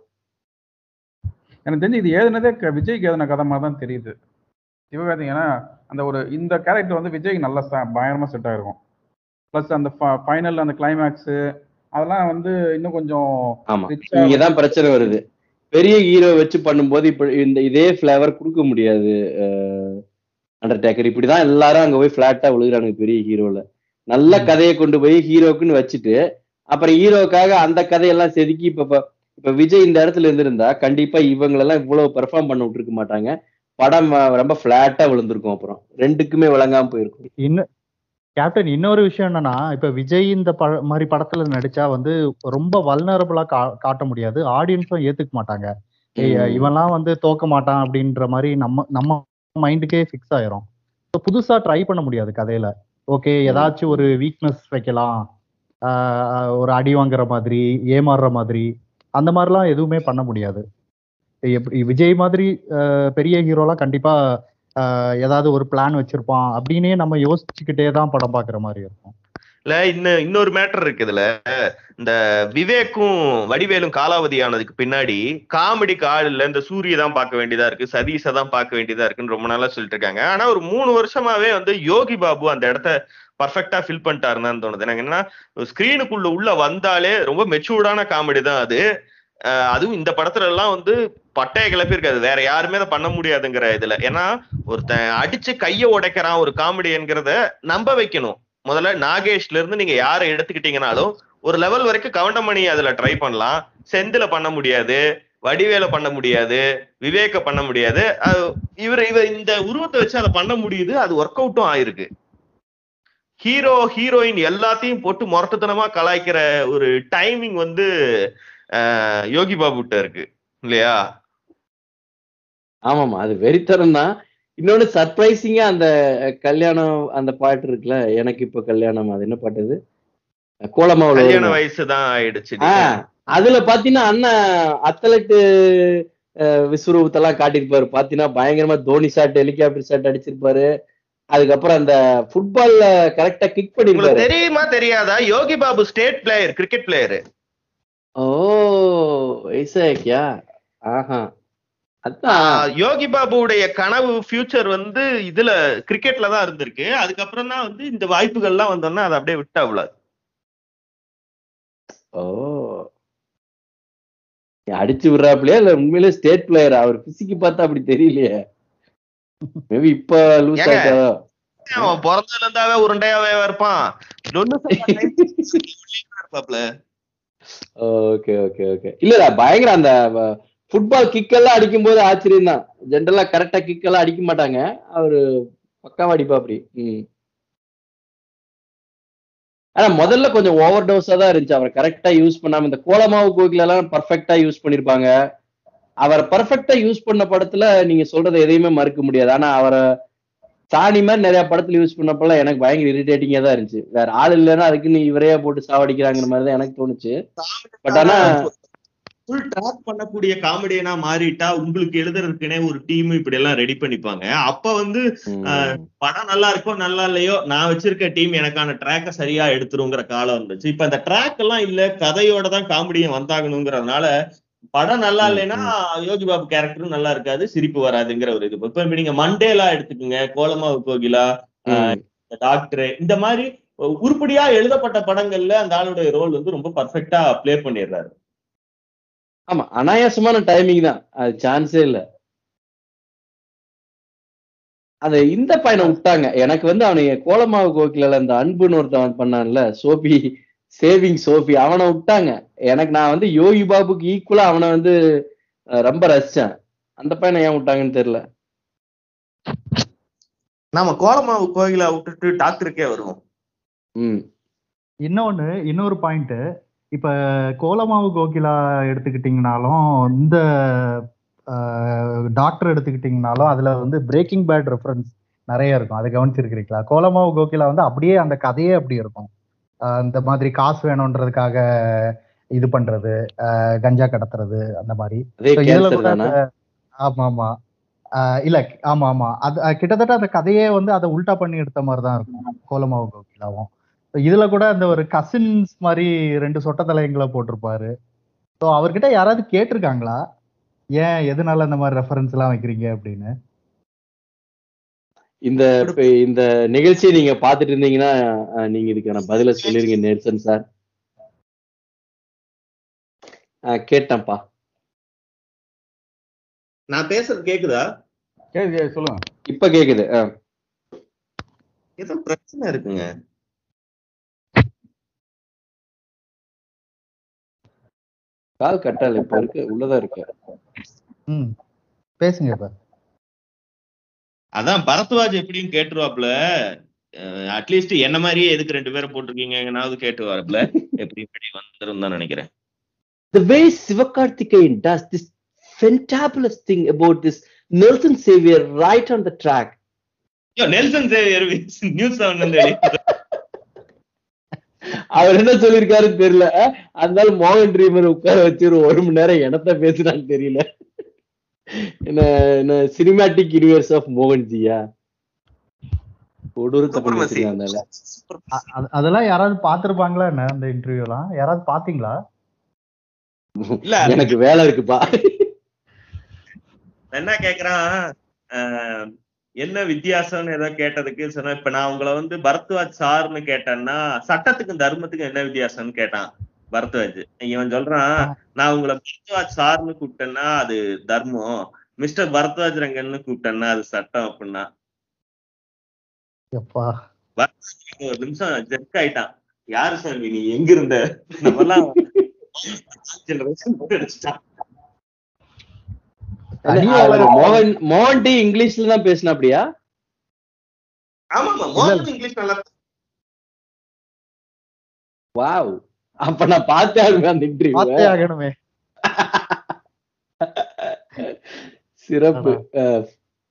எனக்கு தெரிஞ்சு இது ஏதுனதே க- விஜய்க்கு ஏதுன கதை மாதிரி தான் தெரியுது சிவகார்த்திகேயன் ஏன்னா அந்த ஒரு இந்த கேரக்டர் வந்து விஜய்க்கு நல்லா ச- பயங்கரமா செட் ஆயிருக்கும் ப்ளஸ் அந்த ஃபைனல் அந்த கிளைமேக்ஸ் அதெல்லாம் வந்து இன்னும் கொஞ்சம் ஆமா Rich ஆ இங்கதான் பிரச்சனை வருது பெரிய ஹீரோ வச்சு பண்ணும்போது இப்ப இந்த இதே ஃபிளேவர் கொடுக்க முடியாது அண்டர்டேக்கர் இப்படிதான் எல்லாரும் அங்க போய் பிளாட்டா விழுகுறானுங்க பெரிய ஹீரோல நல்ல கதையை கொண்டு போய் ஹீரோக்குன்னு வச்சுட்டு அப்புறம் ஹீரோக்காக அந்த கதையெல்லாம் செதுக்கி இப்ப இப்ப- இப்ப விஜய் இந்த இடத்துல இருந்திருந்தா கண்டிப்பா இவங்களெல்லாம் இவ்வளவு பெர்ஃபார்ம் பண்ண விட்டுருக்க மாட்டாங்க படம் அஹ், ரொம்ப பிளாட்டா விழுந்திருக்கும் அப்புறம் ரெண்டுக்குமே விளங்காம போயிருக்கும் இன்னும் கேப்டன் இன்னொரு விஷயம் என்னன்னா இப்ப விஜய் இந்த ப மாதிரி படத்துல நடிச்சா வந்து ரொம்ப வல்னரபிளா கா காட்ட முடியாது ஆடியன்ஸும் ஏத்துக்க மாட்டாங்க ஏய், ம். இவன்லாம் வந்து தோக்க மாட்டான் அப்படின்ற மாதிரி நம்ம நம்ம மைண்டுக்கே ஃபிக்ஸ் ஆயிரும் So, புதுசா ட்ரை பண்ண முடியாது கதையில ஓகே ஏதாச்சும் ஒரு வீக்னஸ் வைக்கலாம் ஆஹ் ஒரு அடி வாங்குற மாதிரி ஏமாறுற மாதிரி அந்த மாதிரிலாம் எதுவுமே பண்ண முடியாது எப்படி விஜய் மாதிரி ஆஹ் பெரிய ஹீரோலாம் கண்டிப்பா ஆஹ் ஏதாவது ஒரு பிளான் வச்சிருப்பான் அப்படின்னே நம்ம யோசிச்சுக்கிட்டே தான் படம் பாக்குற மாதிரி இருக்கும் இல்ல இன்னும் இன்னொரு மேட்டர் இருக்கு இதுல இந்த விவேக்கும் வடிவேலும் காலாவதி ஆனதுக்கு பின்னாடி காமெடிக்கு ஆள் இல்ல இந்த சூரிய தான் பார்க்க வேண்டியதா இருக்கு சதீஷை தான் பார்க்க வேண்டியதா இருக்குன்னு ரொம்ப நாளா சொல்லிட்டு இருக்காங்க ஆனா ஒரு மூணு வருஷமாவே வந்து யோகி பாபு அந்த இடத்த பர்ஃபெக்டா ஃபில் பண்ணிட்டாருன்னு தோணுது எனக்கு என்ன ஸ்கிரீனுக்குள்ள உள்ள வந்தாலே ரொம்ப மெச்சூர்டான காமெடி தான் அது அஹ் அதுவும் இந்த படத்துல எல்லாம் வந்து பட்டைய கிளப்பி இருக்காது வேற யாருமே அதை பண்ண முடியாதுங்கிற இதுல ஏன்னா ஒருத்தன் அடிச்சு கைய உடைக்கிறான் ஒரு காமெடி என்கிறத நம்ப வைக்கணும் முதல்ல நாகேஷ்ல இருந்து நீங்க யாரை எடுத்துக்கிட்டீங்கனாலும் ஒரு லெவல் வரைக்கும் கவுண்டமணி அதுல ட்ரை பண்ணலாம் செந்தில பண்ண முடியாது வடிவேல பண்ண முடியாது விவேக பண்ண முடியாது அது இவர் இவர் இந்த உருவத்தை வச்சு அதை பண்ண முடியுது அது ஒர்க் அவுட்டும் ஆயிருக்கு ஹீரோ ஹீரோயின் எல்லாத்தையும் போட்டு முரட்டுத்தனமா கலாய்க்கிற ஒரு டைமிங் வந்து அஹ், யோகி பாபுட்ட இருக்கு இல்லையா ஆமாமா அது வெறித்தனம் தான் இன்னொன்னு சர்ப்ரைசிங்கா அந்த கல்யாணம் அந்த பாட்டு இருக்குல்ல எனக்கு இப்ப கல்யாணம் அது என்ன பாட்டு அது கோலமாவுல கல்யாண வருமே. வயசு தான் ஆயிடுச்சு ஆ, அதுல பாத்தீங்கன்னா அண்ணன் அத்லட்டு விஸ்வரூபத்தெல்லாம் காட்டியிருப்பாரு பாத்தீங்கன்னா பயங்கரமா தோனி ஷாட் ஹெலிகாப்டர் ஷாட் அடிச்சிருப்பாரு அதுக்கப்புறம் அந்த ஃபுட்பால்ல கரெக்டா கிக் உங்களுக்கு பண்ணிருப்பாரு தெரியுமா தெரியாதா Yogi Babu state player cricket player ஓ ஐசாக்கியா ஆஹா அதான் யோகி பாபுவுடைய கனவு ஃபியூச்சர் வந்து இதுல கிரிக்கெட்ல தான் இருந்திருக்கு அதுக்கப்புறம் தான் வந்து இந்த வாய்ப்புகள்லாம் வந்தோம்னா அதை அப்படியே விட்டாவுல ஓ அடிச்சு விடுறாப்லயா இல்ல உண்மையிலே ஸ்டேட் பிளேயர் அவர் பிசிக்கு பார்த்தா அப்படி தெரியலையே மேபி இப்ப லூஸ் ஏங்க? ஆயிட்டா அவன் பிறந்ததுல இருந்தாவே உருண்டையாவே இருப்பான் இருப்பாப்ல ஓகே ஓகே ஓகே இல்லடா பயங்கர அந்த ஃபுட்பால் கிக் எல்லாம் அடிக்கும் போது ஆச்சரியம் தான் ஜென்ரலா கரெக்டா கிக் எல்லாம் அடிக்க மாட்டாங்க அவரு பக்காவா அடிப்பா அப்படி ம் ஆனா முதல்ல கொஞ்சம் ஓவர் டோஸா தான் இருந்துச்சு அவர் கரெக்டா யூஸ் பண்ணாம இந்த கோலமாவு கோகில எல்லாம் பர்ஃபெக்டா யூஸ் பண்ணிருப்பாங்க அவர் பர்ஃபெக்டா யூஸ் பண்ண படத்துல நீங்க சொல்றதை எதையுமே மறுக்க முடியாது ஆனா அவரை சாணி மாதிரி நிறைய படத்துல யூஸ் பண்ணப்பெல்லாம் எனக்கு பயங்கர இரிட்டேட்டிங்கா தான் இருந்துச்சு வேற ஆள் இல்லைன்னா அதுக்கு நீ இவரையா போட்டு சாவடிக்கிறாங்கிற மாதிரி தான் எனக்கு தோணுச்சு பட் ஆனா ஃபுல் ட்ராக் பண்ணக்கூடிய காமெடியனா மாறிட்டா உங்களுக்கு எழுதுறதுக்குனே ஒரு டீம் இப்படி எல்லாம் ரெடி பண்ணிப்பாங்க அப்ப வந்து ம், படம் நல்லா இருக்கோ நல்லா இல்லையோ நான் வச்சிருக்க டீம் எனக்கான ட்ராக்க சரியா எடுத்துருங்கிற காலம் இருந்துச்சு இப்ப அந்த ட்ராக் எல்லாம் இல்ல கதையோட தான் காமெடியும் வந்தாகணுங்கிறதுனால படம் நல்லா ம், இல்லைன்னா யோகி பாபு கேரக்டரும் நல்லா இருக்காது சிரிப்பு வராதுங்கிற ஒரு இது இப்ப இப்ப நீங்க மண்டேலா எடுத்துக்கோங்க கோலமாவு கோகிலா ம். டாக்டர் இந்த மாதிரி உருப்படியா எழுதப்பட்ட படங்கள்ல அந்த ஆளுடைய ரோல் வந்து ரொம்ப பர்ஃபெக்டா ப்ளே பண்ணிடுறாரு ஆமா அனாயாசமான டைமிங் தான் அது சான்ஸே இல்ல அது இந்த பையனை விட்டாங்க எனக்கு வந்து அவனுக்கு கோலமாவு கோக்கில அந்த அன்புன்னு ஒருத்தவன் பண்ணான்ல சோபி சேவிங் சோபி அவனை விட்டாங்க எனக்கு நான் வந்து யோகி பாபுக்கு ஈக்குவலா அவனை வந்து அஹ், ரொம்ப ரசிச்சேன் அந்த பையனை ஏன் விட்டாங்கன்னு தெரியல நாம கோலமாவு கோயிலா விட்டுட்டு டாக்டருக்கே வருவோம் ம் இன்னொன்னு இன்னொரு பாயிண்ட் இப்ப கோலமாவு கோகிலா எடுத்துக்கிட்டீங்கனாலும் இந்த டாக்டர் எடுத்துக்கிட்டீங்கனாலும் அதுல வந்து பிரேக்கிங் பேட் ரெஃபரன்ஸ் நிறைய இருக்கும் அதை கவனிச்சிருக்கிறீங்களா கோலமாவு கோகிலா வந்து அப்படியே அந்த கதையே அப்படி இருக்கும் ஆஹ் இந்த மாதிரி காசு வேணுன்றதுக்காக இது பண்றது ஆஹ் கஞ்சா கடத்துறது அந்த மாதிரி அதே So, இதுல கேன்சர் கூட தானே அந்த- ஆமா ஆமா ஆஹ் இல்ல ஆமா ஆமா அது அஹ் கிட்டத்தட்ட அந்த கதையே வந்து அதை உல்டா பண்ணி எடுத்த மாதிரி தான் இருக்கும் கோலமாவு கோகிலாவும் So, இதுல கூட அந்த ஒரு கசின்ஸ் மாதிரி ரெண்டு சொட்ட தலையங்களை போட்டிருப்பாரு ஸோ அவர்கிட்ட யாராவது கேட்டிருக்காங்களா ஏன் எதனால இந்த மாதிரி ரெஃபரன்ஸ் எல்லாம் வைக்கிறீங்க அப்படின்னு இந்த இப்ப இந்த நிகழ்ச்சியை நீங்க பாத்துட்டு இருந்தீங்கன்னா அஹ், நீங்க இதுக்கான பதில சொல்லிருங்க நெல்சன் சார் அஹ், கேட்டேன்ப்பா நான் பேசுறது கேக்குதா கேள்வி கேள்வி சொல்லுங்க இப்ப கேக்குது அஹ். ஏதோ பிரச்சனை இருக்குங்க கால் கட்டால இப்ப இருக்கு உள்ளதான் இருக்கு ம் பேசுங்க இப்ப அதான் பரத்வாஜ் எப்படின்னு கேட்டுருவாப்ல அட்லீஸ்ட் என்ன மாதிரியே எதுக்கு ரெண்டு பேரை போட்டிருக்கீங்கன்னாவது கேட்டு வரப்புல எப்படி இப்படி வந்துரும் தான் நினைக்கிறேன் the way Sivakarthikeyan does this fantabulous thing about this Nelson Savior right on the track. ஐயோ, நெல்சன் சேவியர் நியூஸ் செவன் வந்து வெளியிட்டு அவர் என்ன சொல்லியிருக்காருன்னு தெரியல அதனால மோகன் ட்ரீமர் உட்கார வச்சு ஒரு ஒரு மணி நேரம் என்னத்த பேசுறான்னு தெரியல என்ன என்ன சினிமாட்டிக் யூனிவர்ஸ் ஆஃப் மோகன் ஜியா கொடூர தப்பு Supremacy. அதனால அ- அது- அதெல்லாம் யாராவது பார்த்திருப்பாங்களா என்ன அந்த இன்டர்வியூலாம் யாராவது பாத்தீங்களா இல்ல எனக்கு வேலை இருக்குப்பா என்ன கேக்குறான் அஹ், என்ன வித்தியாசம்னு ஏதோ கேட்டதுக்கு சொன்னா இப்ப நான் உங்களை வந்து பரத்வாஜ் சார்னு கேட்டேன்னா சட்டத்துக்கும் தர்மத்துக்கும் என்ன வித்தியாசம்னு கேட்டான் பரத்வாஜ் இவன் சொல்றான் நான் உங்களை பரத்வாஜ் சார்னு கூப்பிட்டேன்னா அது தர்மம் மிஸ்டர் பரத்வாஜ் ரங்கன்னு கூப்பிட்டேன்னா அது சட்டம் அப்படின்னா எப்பா ஒரு நிமிஷம் ஜெர்க் ஆயிட்டான் யாரு சாமி நீ எங்க இருந்த நம்மலாம் generation அடிச்சிட்டான். தனியா அவர் மோகன் மோகன் டி இங்கிலீஷ்ல தான் பேசினா அப்படியா ஆமா ஆமா மோகன் இங்கிலீஷ் நல்லா வாவ் அப்ப நான் பார்த்தே ஆகணும் அந்த இன்டர்வியூ பார்த்தே ஆகணுமே சிறப்பு அஹ்,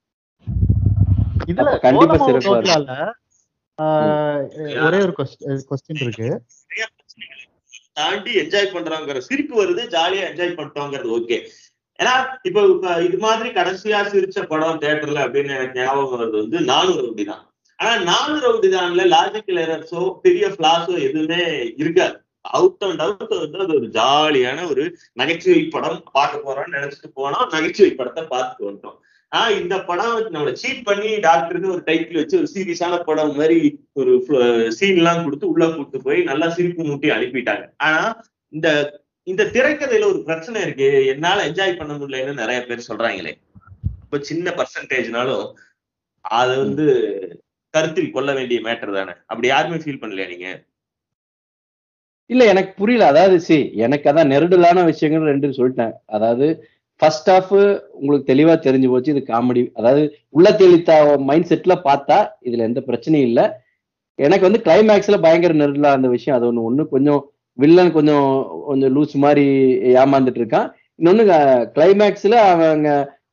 இதுல அப்ப கண்டிப்பா கோலமாவு சிறப்பா இருக்கும். கோகிலால, ஆஹ், ஒரே ஒரு கொஸ்டின் இருக்கு நிறைய பிரச்சனைகளை தாண்டி என்ஜாய் பண்றாங்கிற சிரிப்பு வருது ஜாலியா என்ஜாய் பண்ணிட்டோங்கிறது ஓகே ஏன்னா இப்ப இப்ப இது மாதிரி கடைசியா சிரிச்ச படம் தியேட்டர்ல அப்படின்னு எனக்கு ஞாபகம் வருது வந்து நானூறு ரவுடி தான் ஆனா நானூறு ரவுடி தான்ல லாஜிக்கல் எரர்ஸோ பெரிய பிளாஸோ எதுவுமே இருக்காது அவுட் அண்ட் அவுட் வந்து அது ஒரு ஜாலியான ஒரு நகைச்சுவை படம் பார்க்க போறோம்னு நினைச்சிட்டு போனோம் நகைச்சுவை படத்தை பார்த்துட்டு வந்துட்டோம் ஆஹ் இந்த படம் நம்மள சீட் பண்ணி டாக்டர்னு ஒரு டைட்டில் வச்சு ஒரு சீரியஸான படம் மாதிரி ஒரு சீன் எல்லாம் கொடுத்து உள்ள கூட்டு போய் நல்லா சிரிப்பு மூட்டி அனுப்பிட்டாங்க ஆனா இந்த இந்த திரைக்கதையில ஒரு பிரச்சனை இருக்கு என்னால என்ஜாய் பண்ண முடியலன்னு நிறைய பேர் சொல்றாங்களே இப்ப சின்ன பர்சன்டேஜ்னாலும் அது வந்து கருத்தில் கொள்ள வேண்டிய மேட்டர் தானே அப்படி யாருமே ஃபீல் பண்ணலையா நீங்க இல்ல எனக்கு புரியல அதாவது சி எனக்கு அதான் நெருடலான விஷயங்கள் ரெண்டு சொல்லிட்டேன் அதாவது ஃபர்ஸ்ட் ஹாஃப் உங்களுக்கு தெளிவா தெரிஞ்சு போச்சு இது காமெடி அதாவது உள்ள தெளித்த மைண்ட் செட்ல பார்த்தா இதுல எந்த பிரச்சனையும் இல்ல எனக்கு வந்து கிளைமேக்ஸ்ல பயங்கர நெருடலா அந்த விஷயம் அது ஒண்ணு ஒண்ணு கொஞ்சம் வில்லன் கொஞ்சம் கொஞ்சம் லூஸ் மாதிரி ஏமாந்துட்டு இருக்கான் இன்னொன்னு கிளைமேக்ஸ்ல அவங்க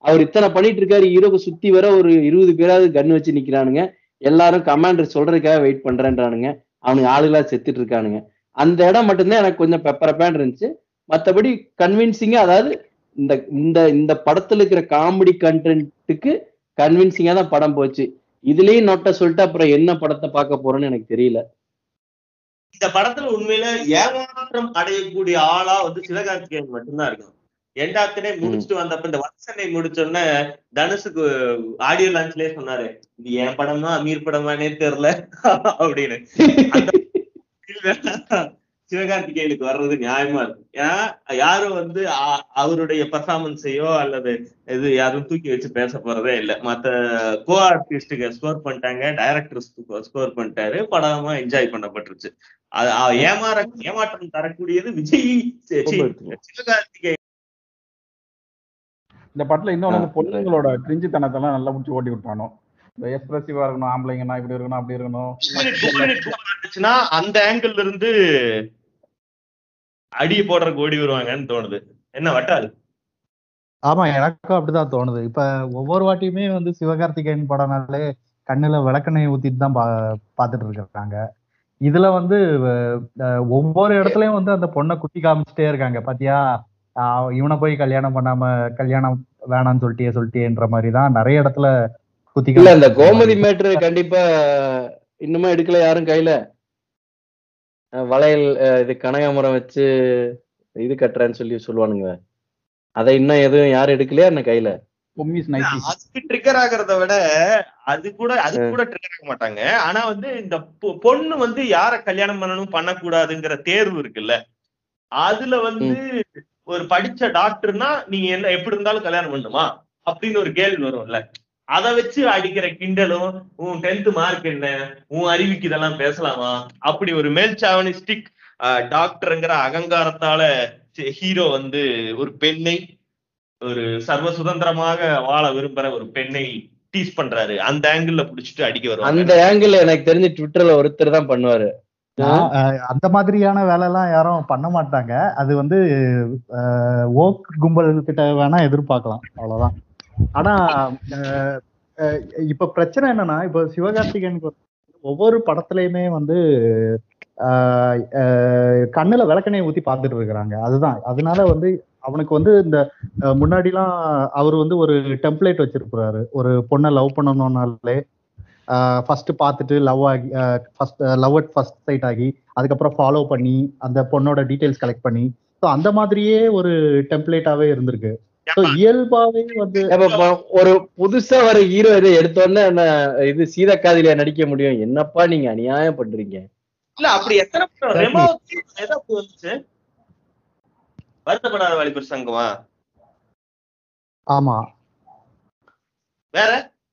அவர் இத்தனை பண்ணிட்டு இருக்காரு ஹீரோக்கு சுத்தி வர ஒரு இருபது பேராவது கன் வச்சு நிக்கிறானுங்க எல்லாரும் கமாண்டர் சொல்றதுக்காக வெயிட் பண்றேன்றானுங்க அவனுக்கு ஆளுகளா செத்துட்டு இருக்கானுங்க அந்த இடம் மட்டும்தான் எனக்கு கொஞ்சம் பெப்பரப்பேன் இருந்துச்சு மத்தபடி கன்வின்சிங்கா அதாவது இந்த இந்த இந்த படத்துல இருக்கிற காமெடி கண்டென்ட்டுக்கு கன்வின்சிங்கா தான் படம் போச்சு இதுலயும் நொட்ட சொல்லிட்டு அப்புறம் என்ன படத்தை பார்க்க போறோம்னு எனக்கு தெரியல இந்த படத்துல உண்மையில ஏமாற்றம் அடையக்கூடிய ஆளா வந்து சிவகார்த்திகேயன் மட்டும்தான் இருக்கும் எண்டாத்தினே முடிச்சுட்டு வந்தப்ப இந்த வட்சனை முடிச்சோடனே தனுஷுக்கு ஆடியோ லான்ச்லயே சொன்னாரு இது என் படமா அமீர் படமானே தெரியல அப்படின்னு அந்த சிவகார்த்திகேயனுக்கு வர்றது நியாயமா இருக்கும் ஏன்னா யாரும் வந்து அ- அவருடைய பெர்ஃபார்மன்ஸையோ அல்லது இது யாரும் தூக்கி வச்சு பேச போறதே இல்ல மத்த கோ ஆர்டிஸ்டுக்கு ஸ்கோர் பண்ணிட்டாங்க டைரக்டர் ஸ்கோர் பண்ணிட்டாரு படமா என்ஜாய் பண்ணப்பட்டுருச்சு அது அ- ஏமாற ஏமாற்றம் தரக்கூடியது விஜய் சி- சி- சிவகார்த்திகேயன் இந்த படத்துல இன்னொன்னு வந்து ஆ, பொண்ணுங்களோட கிரிஞ்சித்தனத்தெல்லாம் நல்லா முடிச்சு ஓட்டி விட்டானோ இந்த எக்ஸ்பிரசிவா இருக்கணும் ஆம்பளைங்கன்னா இப்படி இருக்கணும் அப்படி இருக்கணும் two minute- two minute film இருந்துச்சுன்னா அந்த ஆங்கிள் இருந்து அடி போடுறதுக்கு ஓடி வருவாங்கன்னு தோணுது என்ன வட்டால் ஆமா எனக்கும் அப்படிதான் தோணுது இப்ப ஒவ்வொரு வாட்டியுமே வந்து சிவகார்த்திகேயன் படம்னாலே கண்ணுல விளக்கெண்ணெய் ஊத்திட்டு தான் பா பாத்துட்டு இருக்காங்க இதுல வந்து அஹ், ஒவ்வொரு இடத்துலயும் வந்து அந்த பொண்ணை குத்தி காமிச்சிட்டே இருக்காங்க பாத்தியா ஆஹ், இவனை போய் கல்யாணம் பண்ணாம கல்யாணம் வேணாம்னு சொல்லிட்டே சொல்லிட்டேன்ற மாதிரி தான் நிறைய இடத்துல குத்தி இல்ல இந்த காமிச்சிட்டு கோமதி இருக்காங்க. மேட்ரு கண்டிப்பா இன்னுமா எடுக்கல யாரும் கையில அஹ் வளையல் அஹ் இது கனகாமரம் வச்சு இது கட்டுறேன்னு சொல்லி சொல்லுவானுங்க அதை இன்னும் எதுவும் யாரும் எடுக்கலையா என்ன கையில கும்மிஸ் நைட்டி அதுக்கு ட்ரிகர் ஆகுறத விட அது கூட அது கூட ட்ரிகர் ஆக மாட்டாங்க ஆனா வந்து இந்த பொ- பொண்ணு வந்து யார கல்யாணம் பண்ணணும் பண்ணக்கூடாதுங்கிற தேர்வு இருக்குல்ல அதுல வந்து ஒரு படிச்ச டாக்டர்னா நீங்க என்ன எப்படி இருந்தாலும் கல்யாணம் பண்ணுமா அப்படின்னு ஒரு கேள்வி வரும்ல அத வச்சு அடிக்கிற கிண்டலும் உன் டென்த் மார்க் என்ன உன் அறிவுக்கு இதெல்லாம் பேசலாமா அப்படி ஒரு மேல்சாவனிஸ்டிக் டாக்டருங்கிற அகங்காரத்தால ஹீரோ வந்து ஒரு பெண்ணை ஒரு சர்வ சுதந்திரமாக வாழ விரும்புற ஒரு பெண்ணை டீஸ் பண்றாரு அந்த ஆங்கிள் புடிச்சிட்டு அடிக்க அந்த வருவாங்க ஆங்கிள் எனக்கு தெரிஞ்சு ட்விட்டர்ல ஒருத்தர் தான் பண்ணுவாரு நான், அஹ், அந்த மாதிரியான வேலை எல்லாம் யாரும் பண்ண மாட்டாங்க அது வந்து ஓக் கும்பல் கிட்ட வேணா எதிர்பார்க்கலாம் அவ்வளவுதான் ஆனா அஹ், அஹ், இப்ப பிரச்சனை என்னன்னா இப்ப சிவகார்த்திகேயனுக்கு வந்து ஒவ்வொரு படத்துலயுமே வந்து ஆஹ், ஆஹ், கண்ணுல விளக்கணையை ஊத்தி பார்த்துட்டு இருக்கிறாங்க அதுதான் அதனால வந்து அவனுக்கு வந்து இந்த அஹ், முன்னாடிலாம் அவர் வந்து ஒரு டெம்ப்ளேட் வச்சிருப்பாரு ஒரு பொண்ணை லவ் பண்ணணும்னாலே ஃபர்ஸ்ட் பார்த்துட்டு லவ் ஆகி first love at first sight ஆகி அதுக்கப்புறம் ஃபாலோ பண்ணி அந்த பொண்ணோட டீடைல்ஸ் கலெக்ட் பண்ணி ஸோ அந்த மாதிரியே ஒரு டெம்ப்ளேட்டாவே இருந்திருக்கு ஸோ இயல்பாவே வந்து அப்ப ப- ஒரு புதுசா வர ஹீரோ இதை எடுத்தோடனே என்ன இது சீதக்காதிலியா நடிக்க முடியும் என்னப்பா நீங்க அநியாயம் பண்றீங்க இல்ல அப்படி எத்தனை படம் ரெமோ எது அப்படி வந்துச்சு வருத்தப்படாத வாலிபர் சங்கமா ஆமா வேற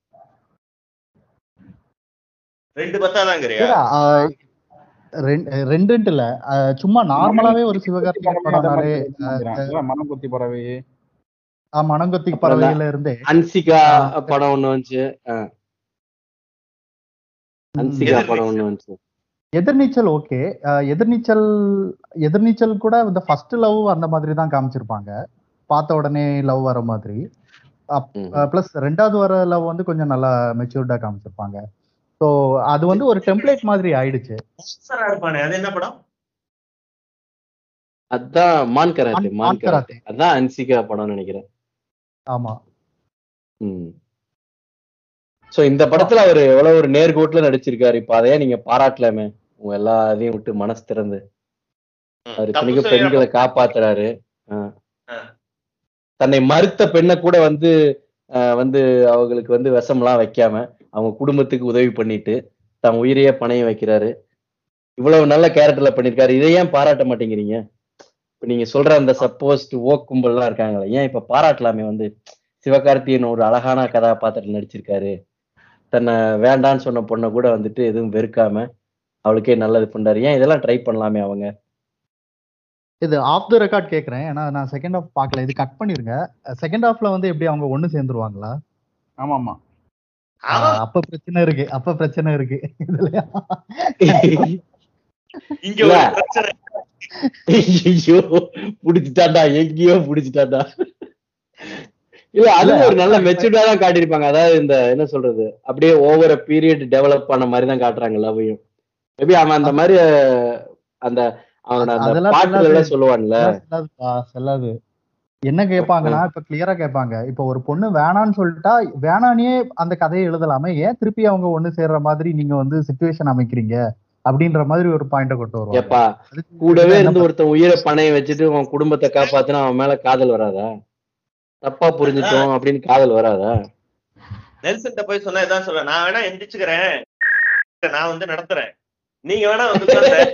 ரெண்டு பத்தாதாங்கிறியா இல்ல, ஆஹ், ரெண்டு- ரெண்டுன்ட்டு இல்ல ஆஹ், சும்மா நார்மலாவே ஒரு சிவகார்த்திகேயன் படம்னாலே அதான் மனம் கொத்தி பறவை ஆஹ், மனங்கொத்தி அப்புறம் பறவையில இருந்தே அன்சிகா படம் ஒண்ணு வந்துச்சு ஆ. அன்சிகா எதிர்நீச்சல். படம் ஒண்ணு வந்துச்சு எதிர்நீச்சல் ஓகே எதிர்நீச்சல் எதிர்நீச்சல் கூட இந்த ஃபர்ஸ்ட் லவ் அந்த மாதிரி தான் காமிச்சிருப்பாங்க பார்த்த உடனே லவ் வர மாதிரி ம். ப்ளஸ் ரெண்டாவது வர லவ் வந்து கொஞ்சம் நல்லா மெச்சூர்டா காமிச்சிருப்பாங்க ஸோ அது வந்து ஒரு டெம்ப்ளேட் மாதிரி ஆயிடுச்சு பாக்ஸரா இருப்பானே அது என்ன படம் அதான் மான் கராத்தே மான் மான் கராத்தே கராத்தே. அதான் அன்சிகா படம்னு நினைக்கிறேன் ஆமா ம் சோ இந்த படத்துல அவர் எவ்வளவு ஒரு நேர்கோட்டுல நடிச்சிருக்காரு இப்ப அதையே நீங்க பாராட்டலாமே உங்க எல்லா இதையும் விட்டு மனசு திறந்து ம், அவர் தப்பு இத்தனைக்கும் செய்யற பெண்களை காப்பாத்துறாரு ஆ. ஆ. தன்னை மறுத்த பெண்ணை கூட வந்து ஆ, வந்து அவங்களுக்கு வந்து விஷம்லாம் வைக்காம அவங்க குடும்பத்துக்கு உதவி பண்ணிட்டு தன் உயிரையே பணையம் வைக்கிறாரு இவ்வளவு நல்ல கேரக்டர்ல பண்ணிருக்காரு இதை ஏன் பாராட்ட மாட்டேங்கிறீங்க இப்ப நீங்க சொல்ற அந்த சப்போஸ்ட் ஓக் கும்பல்லாம் இருக்காங்களே ஏன் இப்ப பாராட்டலாமே வந்து சிவகார்த்தியன் ஒரு அழகான கதாபாத்திரத்தில் நடிச்சிருக்காரு தன்னை வேண்டான்னு சொன்ன பொண்ணை கூட வந்துட்டு எதுவும் வெறுக்காம அவளுக்கே நல்லது பண்றாரு ஏன் இதெல்லாம் ட்ரை பண்ணலாமே அவங்க இது ஆஃப் த ரெக்கார்ட் கேக்குறேன் ஏன்னா நான் செகண்ட் ஹாஃப் பார்க்கல இது கட் பண்ணிருங்க செகண்ட் ஹாஃப்ல வந்து எப்படி அவங்க ஒண்ணு சேர்ந்துருவாங்களா ஆமா ஆமா ஆமா ஆஹ், அப்ப பிரச்சனை இருக்கு அப்ப பிரச்சனை இருக்கு இதுலயா இங்க ஒரு இல்ல. பிரச்சனை ஐயோ புடிச்சிட்டாண்டா எங்கேயோ புடிச்சிட்டாண்டா இல்ல அது ஒரு நல்ல மெச்சூர்டா தான் காட்டியிருப்பாங்க அதாவது இந்த என்ன சொல்றது அப்படியே ஓவர பீரியட் டெவலப் பண்ண மாதிரி தான் காட்டுறாங்க லவ்வையும் மேபி அவன் அந்த மாதிரி அஹ், அந்த அவனோட அந்த அதெல்லாம் பாட்டுல சொல்லாது. எல்லாம் சொல்லுவான்ல அதெல்லாம் செல்லாதுப்பா, செல்லாது என்ன கேட்பாங்கன்னா இப்ப கிளியரா கேட்பாங்க இப்ப ஒரு பொண்ணு வேணான்னு சொல்லிட்டா வேணானே அந்த கதையை எழுதலாமே ஏன் திருப்பி அவங்க ஒண்ணு சேர்ற மாதிரி நீங்க வந்து சுச்சுவேஷன் அமைக்கிறீங்க அப்படின்ற மாதிரி ஒரு பாயிண்ட கொண்டு வருவாங்க எப்பா அதுக்கு கூடவே என்ன இருந்து ஒருத்தன் உயிரை பணைய வச்சுட்டு அவன் குடும்பத்தை காப்பாத்தினா அவன் மேல காதல் வராதா தப்பா புரிஞ்சுட்டோம் அப்படின்னு காதல் வராதா நெல்சன்ட்ட போய் சொன்னா இதான் சொல்றேன் நான் வேணா எந்திரிச்சுக்கிறேன் நான் வந்து நடத்துறேன் நீங்க வேணா வந்து உட்கார்ந்து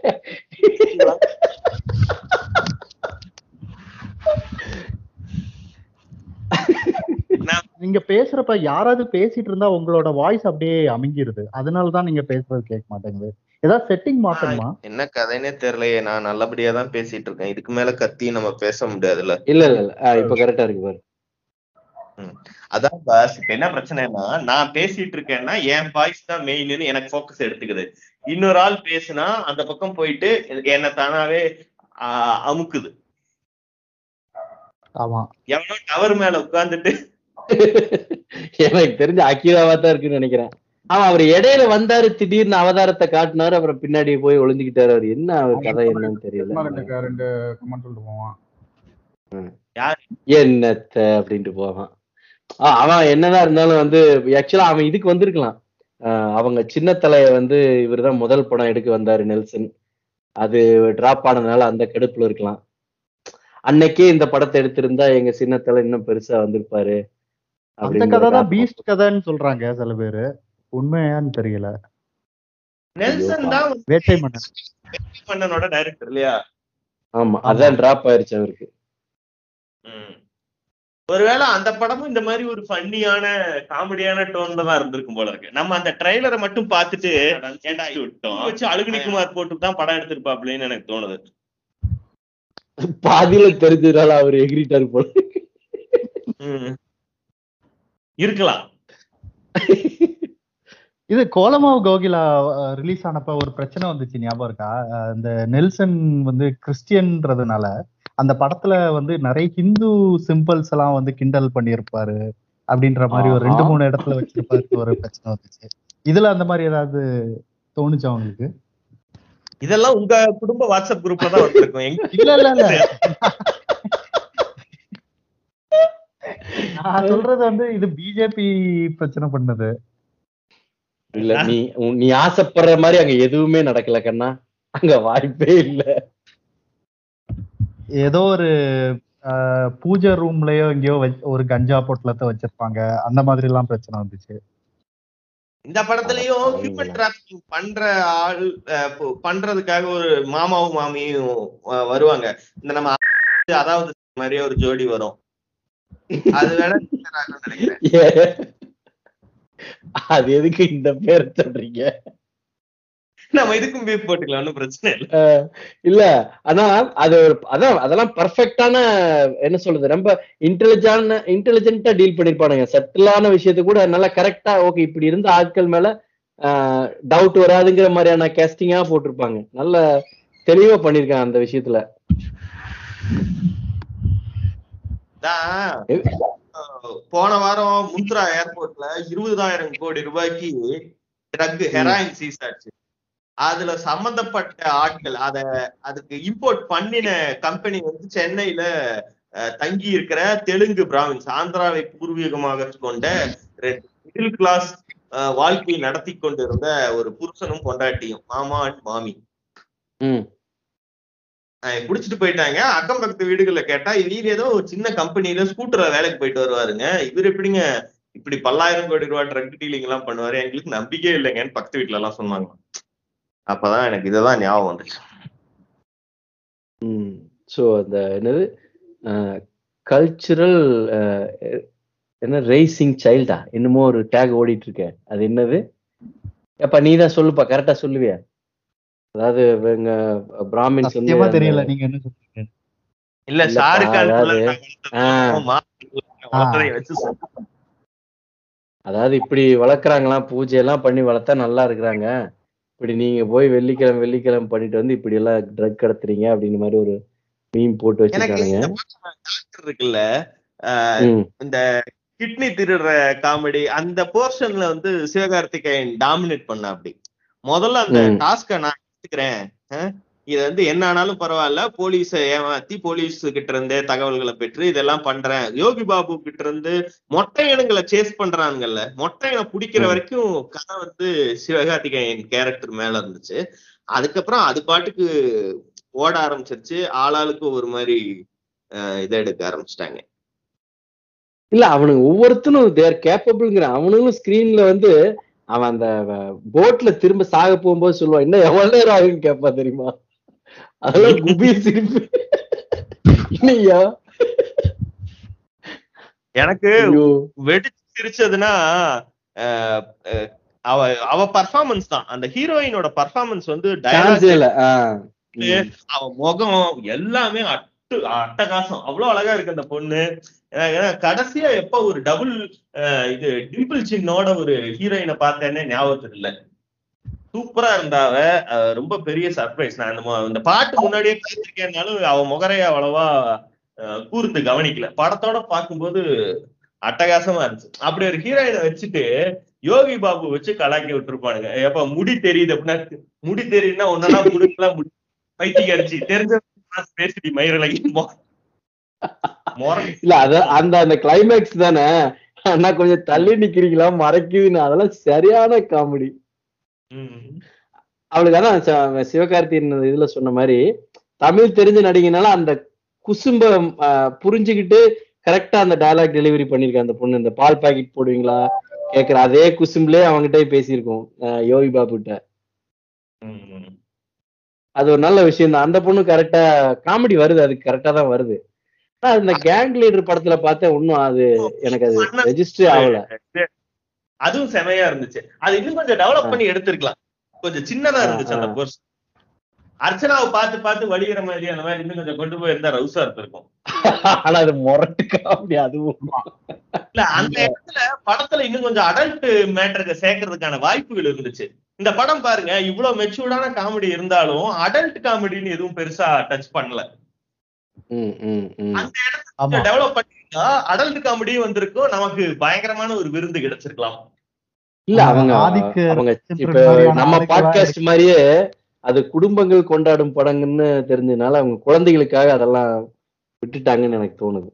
நீங்க பேசுறப்ப யாராவது பேசிட்டு இருந்தா உங்களோட வாய்ஸ் அப்படியே அமுங்கிருது அதனாலதான் நீங்க பேசுறது கேட்க மாட்டேங்குது ஏதாவது செட்டிங் மாத்தணுமா என்ன கதைன்னே தெரியலையே நான் நல்லபடியா தான் பேசிட்டு இருக்கேன் இதுக்கு மேல கத்தி நம்ம பேச முடியாதுல்ல இல்ல இல்ல இல்ல ஆஹ் இப்ப கரெக்டா இருக்கு பாரு அதான் பாஸ் இப்ப என்ன பிரச்சனைனா நான் பேசிட்டு இருக்கேன்னா என் வாய்ஸ் தான் மெயின்னு எனக்கு ஃபோக்கஸ் எடுத்துக்குது இன்னொரு ஆள் பேசுனா அந்த பக்கம் போயிட்டு என்ன தானாவே ஆஹ், அமுக்குது ஆமா எவனோ டவர் மேல உட்கார்ந்துட்டு எனக்கு தெரிஞ்ச அக்கீராவா தான் இருக்குன்னு நினைக்கிறேன் ஆமா அவர் இடையில வந்தாரு திடீர்னு அவதாரத்தை காட்டினாரு அப்புறம் பின்னாடி போய் ஒளிஞ்சுக்கிட்டாரு அவர் என்ன அவர் கதை என்னன்னு தெரியல சும்மா ரெண்டு ரெண்டு கமெண்ட் சொல்லிட்டு போவான் என்னத்த அப்படின்ட்டு போவான் ஆஹ் அவன் என்னதான் இருந்தாலும் வந்து ஆக்சுவலா அவன் இதுக்கு வந்திருக்கலாம் ஆஹ் அவங்க சின்ன தலைய வந்து இவர்தான் முதல் படம் எடுக்க வந்தாரு நெல்சன் அது டிராப் ஆனதுனால அந்த கடுப்புல இருக்கலாம் அன்னைக்கே இந்த படத்தை எடுத்திருந்தா எங்க சின்ன தலை இன்னும் பெருசா வந்திருப்பாரு அந்த அப்படிங்கிற கதை தான் காரணம். பீஸ்ட் கதைன்னு சொல்றாங்க சில பேரு உண்மையான்னு தெரியல நெல்சன் தான் வந்து வேட்டை மன்னன் மன்னனோட டைரக்டர் இல்லையா ஆமா அதான் டிராப் ஆயிருச்சு அவருக்கு ம். ஒருவேளை அந்த படமும் இந்த மாதிரி ஒரு ஃபன்னியான காமெடியான டோன்ல தான் இருந்திருக்கும் போல இருக்கு நம்ம அந்த ட்ரைலரை மட்டும் பார்த்துட்டு ஏன்டா இது விட்டோம் வச்சு அழுகுனி குமார் போட்டு தான் படம் எடுத்திருப்பாப்லன்னு எனக்கு தோணுது பாதியில தெரிஞ்சதுனால அவர் எகிரிட்டாரு போல ம். இருக்கலாம் இது கோலமாவு கோகிலா ரிலீஸ் ஆனப்ப ஒரு பிரச்சனை வந்துச்சு ஞாபகம் இருக்கா அஹ் இந்த நெல்சன் வந்து கிறிஸ்டியன்றதுனால அந்த படத்துல வந்து நிறைய ஹிந்து சிம்பிள்ஸ் எல்லாம் வந்து கிண்டல் பண்ணியிருப்பாரு அப்படின்ற மாதிரி ஒரு ரெண்டு ஆஹா. மூணு இடத்துல வச்சிருப்பாரு ஒரு பிரச்சனை வந்துச்சு இதுல அந்த மாதிரி ஏதாவது தோணுச்சா உங்களுக்கு இதெல்லாம் உங்க குடும்ப வாட்ஸ்அப் குரூப்ல தான் வந்திருக்கும் எங்க இல்ல இல்ல இல்ல நான் சொல்றது வந்து இது பிஜேபி பிரச்சனை பண்ணது இல்ல நீ உன்- நீ ஆசைப்படுற மாதிரி அங்க எதுவுமே நடக்கல கண்ணா அங்க வாய்ப்பே இல்ல ஏதோ ஒரு அஹ், பூஜை ரூம்லயோ எங்கேயோ வச்- ஒரு கஞ்சா பொட்டலத்தை வச்சிருப்பாங்க அந்த மாதிரி எல்லாம் பிரச்சனை வந்துச்சு இந்த படத்துலயும் அட ஹியூமன் பாவிங்களா. டிராபிகிங் பண்ற ஆள் அஹ், பு- பண்றதுக்காக ஒரு மாமாவும் மாமியும் அஹ், வருவாங்க இந்த நம்ம அதாவது மாதிரியே ஒரு ஜோடி வரும் அது வேணா நினைக்கிறேன் ஏ, அது எதுக்கு இந்த பேர் சொல்றீங்க நம்ம இதுக்கும் பீப் போட்டுக்கலாம் ஒன்றும் பிரச்சனை இல்லை அஹ், இல்ல ஆனா அது ஒரு அதான் அதெல்லாம் பர்ஃபெக்டான என்ன சொல்றது ரொம்ப இன்டெலிஜென்ட் இன்டெலிஜென்ட்டா டீல் பண்ணிருப்பானுங்க சட்டிலான விஷயத்த கூட நல்லா கரெக்டா ஓகே இப்படி இருந்த ஆட்கள் மேல டவுட் வராதுங்கிற மாதிரியான கேஸ்டிங்கா போட்டிருப்பாங்க நல்ல தெளிவா பண்ணிருக்காங்க அந்த விஷயத்துல தான் அஹ், போன வாரம் முத்ரா ஏர்போர்ட்ல இருபதாயிரம் கோடி ரூபாய்க்கு ட்ரக் ஹெராயின் சீஸ் ஆச்சு அதுல சம்பந்தப்பட்ட ஆட்கள் அத அதுக்கு இம்போர்ட் பண்ணின கம்பெனி வந்து சென்னையில அஹ், தங்கி இருக்கிற தெலுங்கு பிராமின்ஸ் ஆந்திராவை பூர்வீகமாக கொண்ட ரெண்டு மிடில் கிளாஸ் வாழ்க்கை நடத்தி கொண்டிருந்த ஒரு புருஷனும் பொண்டாட்டியும் மாமா அண்ட் மாமி ம் அஹ் குடிச்சிட்டு போயிட்டாங்க அக்கம் பக்கத்து வீடுகள்ல கேட்டா இவர் ஏதோ ஒரு சின்ன கம்பெனில ஸ்கூட்டர்ல வேலைக்கு போயிட்டு வருவாருங்க இவர் எப்படிங்க இப்படி பல்லாயிரம் கோடி ரூபாய் ட்ரக் டீலிங் எல்லாம் பண்ணுவாரு எங்களுக்கு நம்பிக்கையே இல்லைங்கன்னு பக்கத்து வீட்டுல எல்லாம் சொன்னாங்க அப்பதான் எனக்கு இததான் ஞாபகம் வந்துச்சு ம் ஸோ அந்த என்னது கல்ச்சுரல் என்ன ரேசிங் சைல்டா என்னமோ ஒரு டேக் ஓடிட்டு இருக்க அது என்னது அப்ப நீ தான் சொல்லுப்பா கரெக்டா சொல்லுவியா அதாவது இவங்க பிராமின்ஸ் வந்து சத்தியமா அந்த- தெரியல நீங்க என்ன சொல்றீங்க இல்ல இல்லப்பா, ஷாருக் கான் அதாவது, புள்ள ஆ. வளர்த்ததை வச்சு சொல்றேன். அதாவது இப்படி வளர்க்குறாங்களாம் பூஜை எல்லாம் பண்ணி வளர்த்தா நல்லா இருக்கிறாங்க இப்படி நீங்க போய் வெள்ளிக்கிழமை வெள்ளிக்கிழமை பண்ணிட்டு வந்து இப்படி எல்லாம் ட்ரக் கடத்துறீங்க அப்படின்னு மாதிரி ஒரு மீன் போட்டு எனக்கு வச்சிருக்கானுங்க இந்த டாக்டர் இருக்குல்ல அஹ், ம், இந்த கிட்னி திருடுற காமெடி அந்த போர்ஷன்ல வந்து சிவகார்த்திகேயன் டாமினேட் பண்ண அப்படி முதல்ல அந்த ம். டாஸ்க நான் எடுத்துக்கிறேன் அஹ், இது வந்து என்ன ஆனாலும் பரவாயில்ல போலீஸை ஏமாத்தி போலீஸ் கிட்ட இருந்தே தகவல்களை பெற்று இதெல்லாம் பண்றேன் யோகி பாபு கிட்ட இருந்து மொட்டையனுங்களை சேஸ் பண்றாங்கல்ல மொட்டையனை பிடிக்கிற ம். வரைக்கும் கதை வந்து சிவகார்த்திகேயன் கேரக்டர் மேல இருந்துச்சு அதுக்கப்புறம் அது பாட்டுக்கு ஓட ஆரம்பிச்சிருச்சு ஆளாளுக்கு ஒரு மாதிரி அஹ், இதை எடுக்க ஆரம்பிச்சிட்டாங்க இல்ல அவனுங்க ஒவ்வொருத்தனும் தேர் கேப்பபிள்ங்கிற அவனுங்களும் ஸ்கிரீன்ல வந்து அவன் அந்த போட்ல திரும்ப சாக போகும்போது சொல்லுவான் இன்னும் எவ்வளவு நேரம் ஆகுன்னு கேட்பா தெரியுமா அதெல்லாம் குபி சிரிப்பு இல்லையா எனக்கு ஐயோ வெடிச்சு சிரிச்சதுன்னா அஹ், அஹ், அவ அவ பர்ஃபார்மன்ஸ் தான் அந்த ஹீரோயினோட பர்ஃபார்மன்ஸ் வந்து dialogue, சான்ஸே இல்ல ஆஹ் ம். அவ முகம் எல்லாமே அட்டு அட்டகாசம் அவ்வளவு அழகா இருக்கு அந்த பொண்ணு ஏன்னா- ஏன்னா கடைசியா எப்ப ஒரு டபுள் இது டிம்பிள் சின்னோட ஒரு ஹீரோயினை பார்த்தேன்னே ஞாபகத்துக்கு இல்ல சூப்பரா இருந்தாவ அஹ், ரொம்ப பெரிய சர்ப்ரைஸ் நான் இந்த மு- இந்த பாட்டு முன்னாடியே கேட்டிருக்கேன்னாலும் அவ முகரைய அவ்வளவா அஹ், கூர்ந்து கவனிக்கல படத்தோட பார்க்கும்போது அட்டகாசமா இருந்துச்சு அப்படி ஒரு ஹீரோயினை வச்சுட்டு யோகி பாபு வச்சு கலாக்கி விட்டுருப்பானுங்க எப்ப முடி தெரியுது அப்படின்னா முடி தெரியுதுன்னா ஒன்னா முடிக்கலாம் முடி பைத்தியக்காரிச்சி தெரிஞ்ச பேசிடி மயிரலகி மொரல் இல்ல அத அந்த அந்த கிளைமேக்ஸ் தானே அண்ணா கொஞ்சம் தள்ளி நிக்கிறீங்களா மறைக்குதுன்னு அதெல்லாம் சரியான காமெடி ம். அவளுக்கு அதான் ச- சிவகார்த்திகேயன் இதுல சொன்ன மாதிரி தமிழ் தெரிஞ்ச நடிகனால அந்த குசும்ப ஆஹ், புரிஞ்சுக்கிட்டு கரெக்டா அந்த டயலாக் டெலிவரி பண்ணிருக்க அந்த பொண்ணு இந்த பால் பாக்கெட் போடுவீங்களா கேக்குற அதே குசும்புலயே அவங்ககிட்ட பேசியிருக்கோம் ஆஹ், யோகி பாபு கிட்ட ம். அது ஒரு நல்ல விஷயம் தான் அந்த பொண்ணு கரெக்டா காமெடி வருது அது கரெக்டா தான் வருது ஆனா இந்த கேங் லீடர் படத்துல பார்த்தேன் இன்னும் அது எனக்கு அது ரெஜிஸ்டர் ஆகல அதுவும் செமையா இருந்துச்சு அது இன்னும் கொஞ்சம் டெவலப் பண்ணி எடுத்திருக்கலாம் கொஞ்சம் சின்னதா இருந்துச்சு அந்த ஆ. கோர்ஸ் அர்ச்சனாவை பார்த்து பார்த்து வலிகிற மாதிரி அந்த மாதிரி இன்னும் கொஞ்சம் கொண்டு போயிருந்தா ரவுசா இருந்திருக்கும் ஆனா அது முரட்டு காமெடி அதுவும் இல்ல அந்த இடத்துல படத்துல இன்னும் கொஞ்சம் அடல்ட் மேட்டருக்கு சேர்க்கறதுக்கான வாய்ப்புகள் இருந்துச்சு இந்த படம் பாருங்க இவ்வளவு மெச்சூர்டான காமெடி இருந்தாலும் அடல்ட் காமெடின்னு எதுவும் பெருசா டச் பண்ணல ம், ம், ம். அந்த இடத்துல ஆமா டெவலப் பண்ணிருந்தா அடல்ட் காமெடியும் வந்திருக்கும் நமக்கு பயங்கரமான ஒரு விருந்து கிடைச்சிருக்கலாம் இல்ல அவங்க ஆதிக்க அவங்க ரசிகன்ற இப்ப மாதிரியான நம்ம ஆளுக்கு பாட்காஸ்ட் மாதிரியே அது குடும்பங்கள் கொண்டாடும் படங்கன்னு தெரிஞ்சதுனால அவங்க குழந்தைகளுக்காக அதெல்லாம் விட்டுட்டாங்கன்னு எனக்கு தோணுது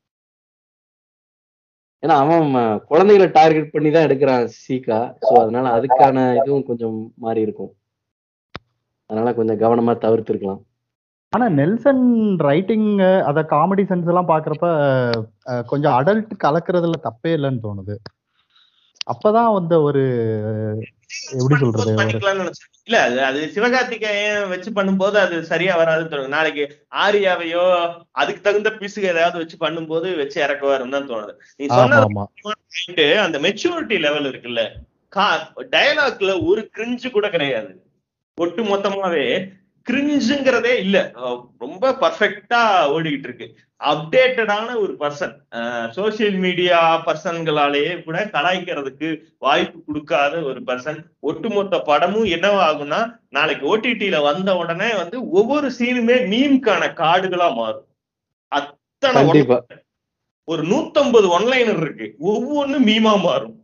ஏன்னா அவன் ம- குழந்தைகளை டார்கெட் பண்ணி தான் எடுக்கிறான் சீக்கா சோ அதனால அதுக்கான இதுவும் கொஞ்சம் மாறி இருக்கும் அதனால கொஞ்சம் கவனமா தவிர்த்திருக்கலாம் ஆனா நெல்சன் ரைட்டிங் அத காமெடி சென்ஸ் எல்லாம் பாக்குறப்ப அஹ், கொஞ்சம் அடல்ட் கலக்குறதுல தப்பே இல்லைன்னு தோணுது அப்பதான் வந்து ஒரு எப்படி சொல்றது ஒரு பண்ணிக்கலாம்னு நினைச்சேன் இல்ல அது அது சிவகார்த்திகேயன் வச்சு பண்ணும்போது அது சரியா வராதுன்னு தோணுது நாளைக்கு ஆரியாவையோ அதுக்கு தகுந்த பீஸுக்கு ஏதாவது வச்சு பண்ணும்போது வச்சு இறக்குவாருன்னு தான் தோணுது நீ ஆமா சொன்னது ஆமா point, அந்த மெச்சூரிட்டி லெவல் இருக்குல்ல கா டயலாக்ல ஒரு கிரிஞ்சு கூட கிடையாது ஒட்டு மொத்தமாவே கிரிஞ்சுங்கிறதே இல்ல அஹ் ரொம்ப பர்ஃபெக்டா ஓடிக்கிட்டு இருக்கு அப்டேட்டடான ஒரு பர்சன் சோசியல் மீடியா பர்சன்களாலேயே கூட கலாய்க்கிறதுக்கு வாய்ப்பு கொடுக்காத ஒரு பர்சன் ஒட்டுமொத்த படமும் என்னவாகும்னா நாளைக்கு ஓடிடில வந்த உடனே வந்து ஒவ்வொரு சீனுமே மீம்கான கார்டுகளா மாறும் அத்தனை one- கண்டிப்பா ஒரு நூத்தம்பது ஒன்லைனர் இருக்கு ஒவ்வொன்னும் மீமா மாறும்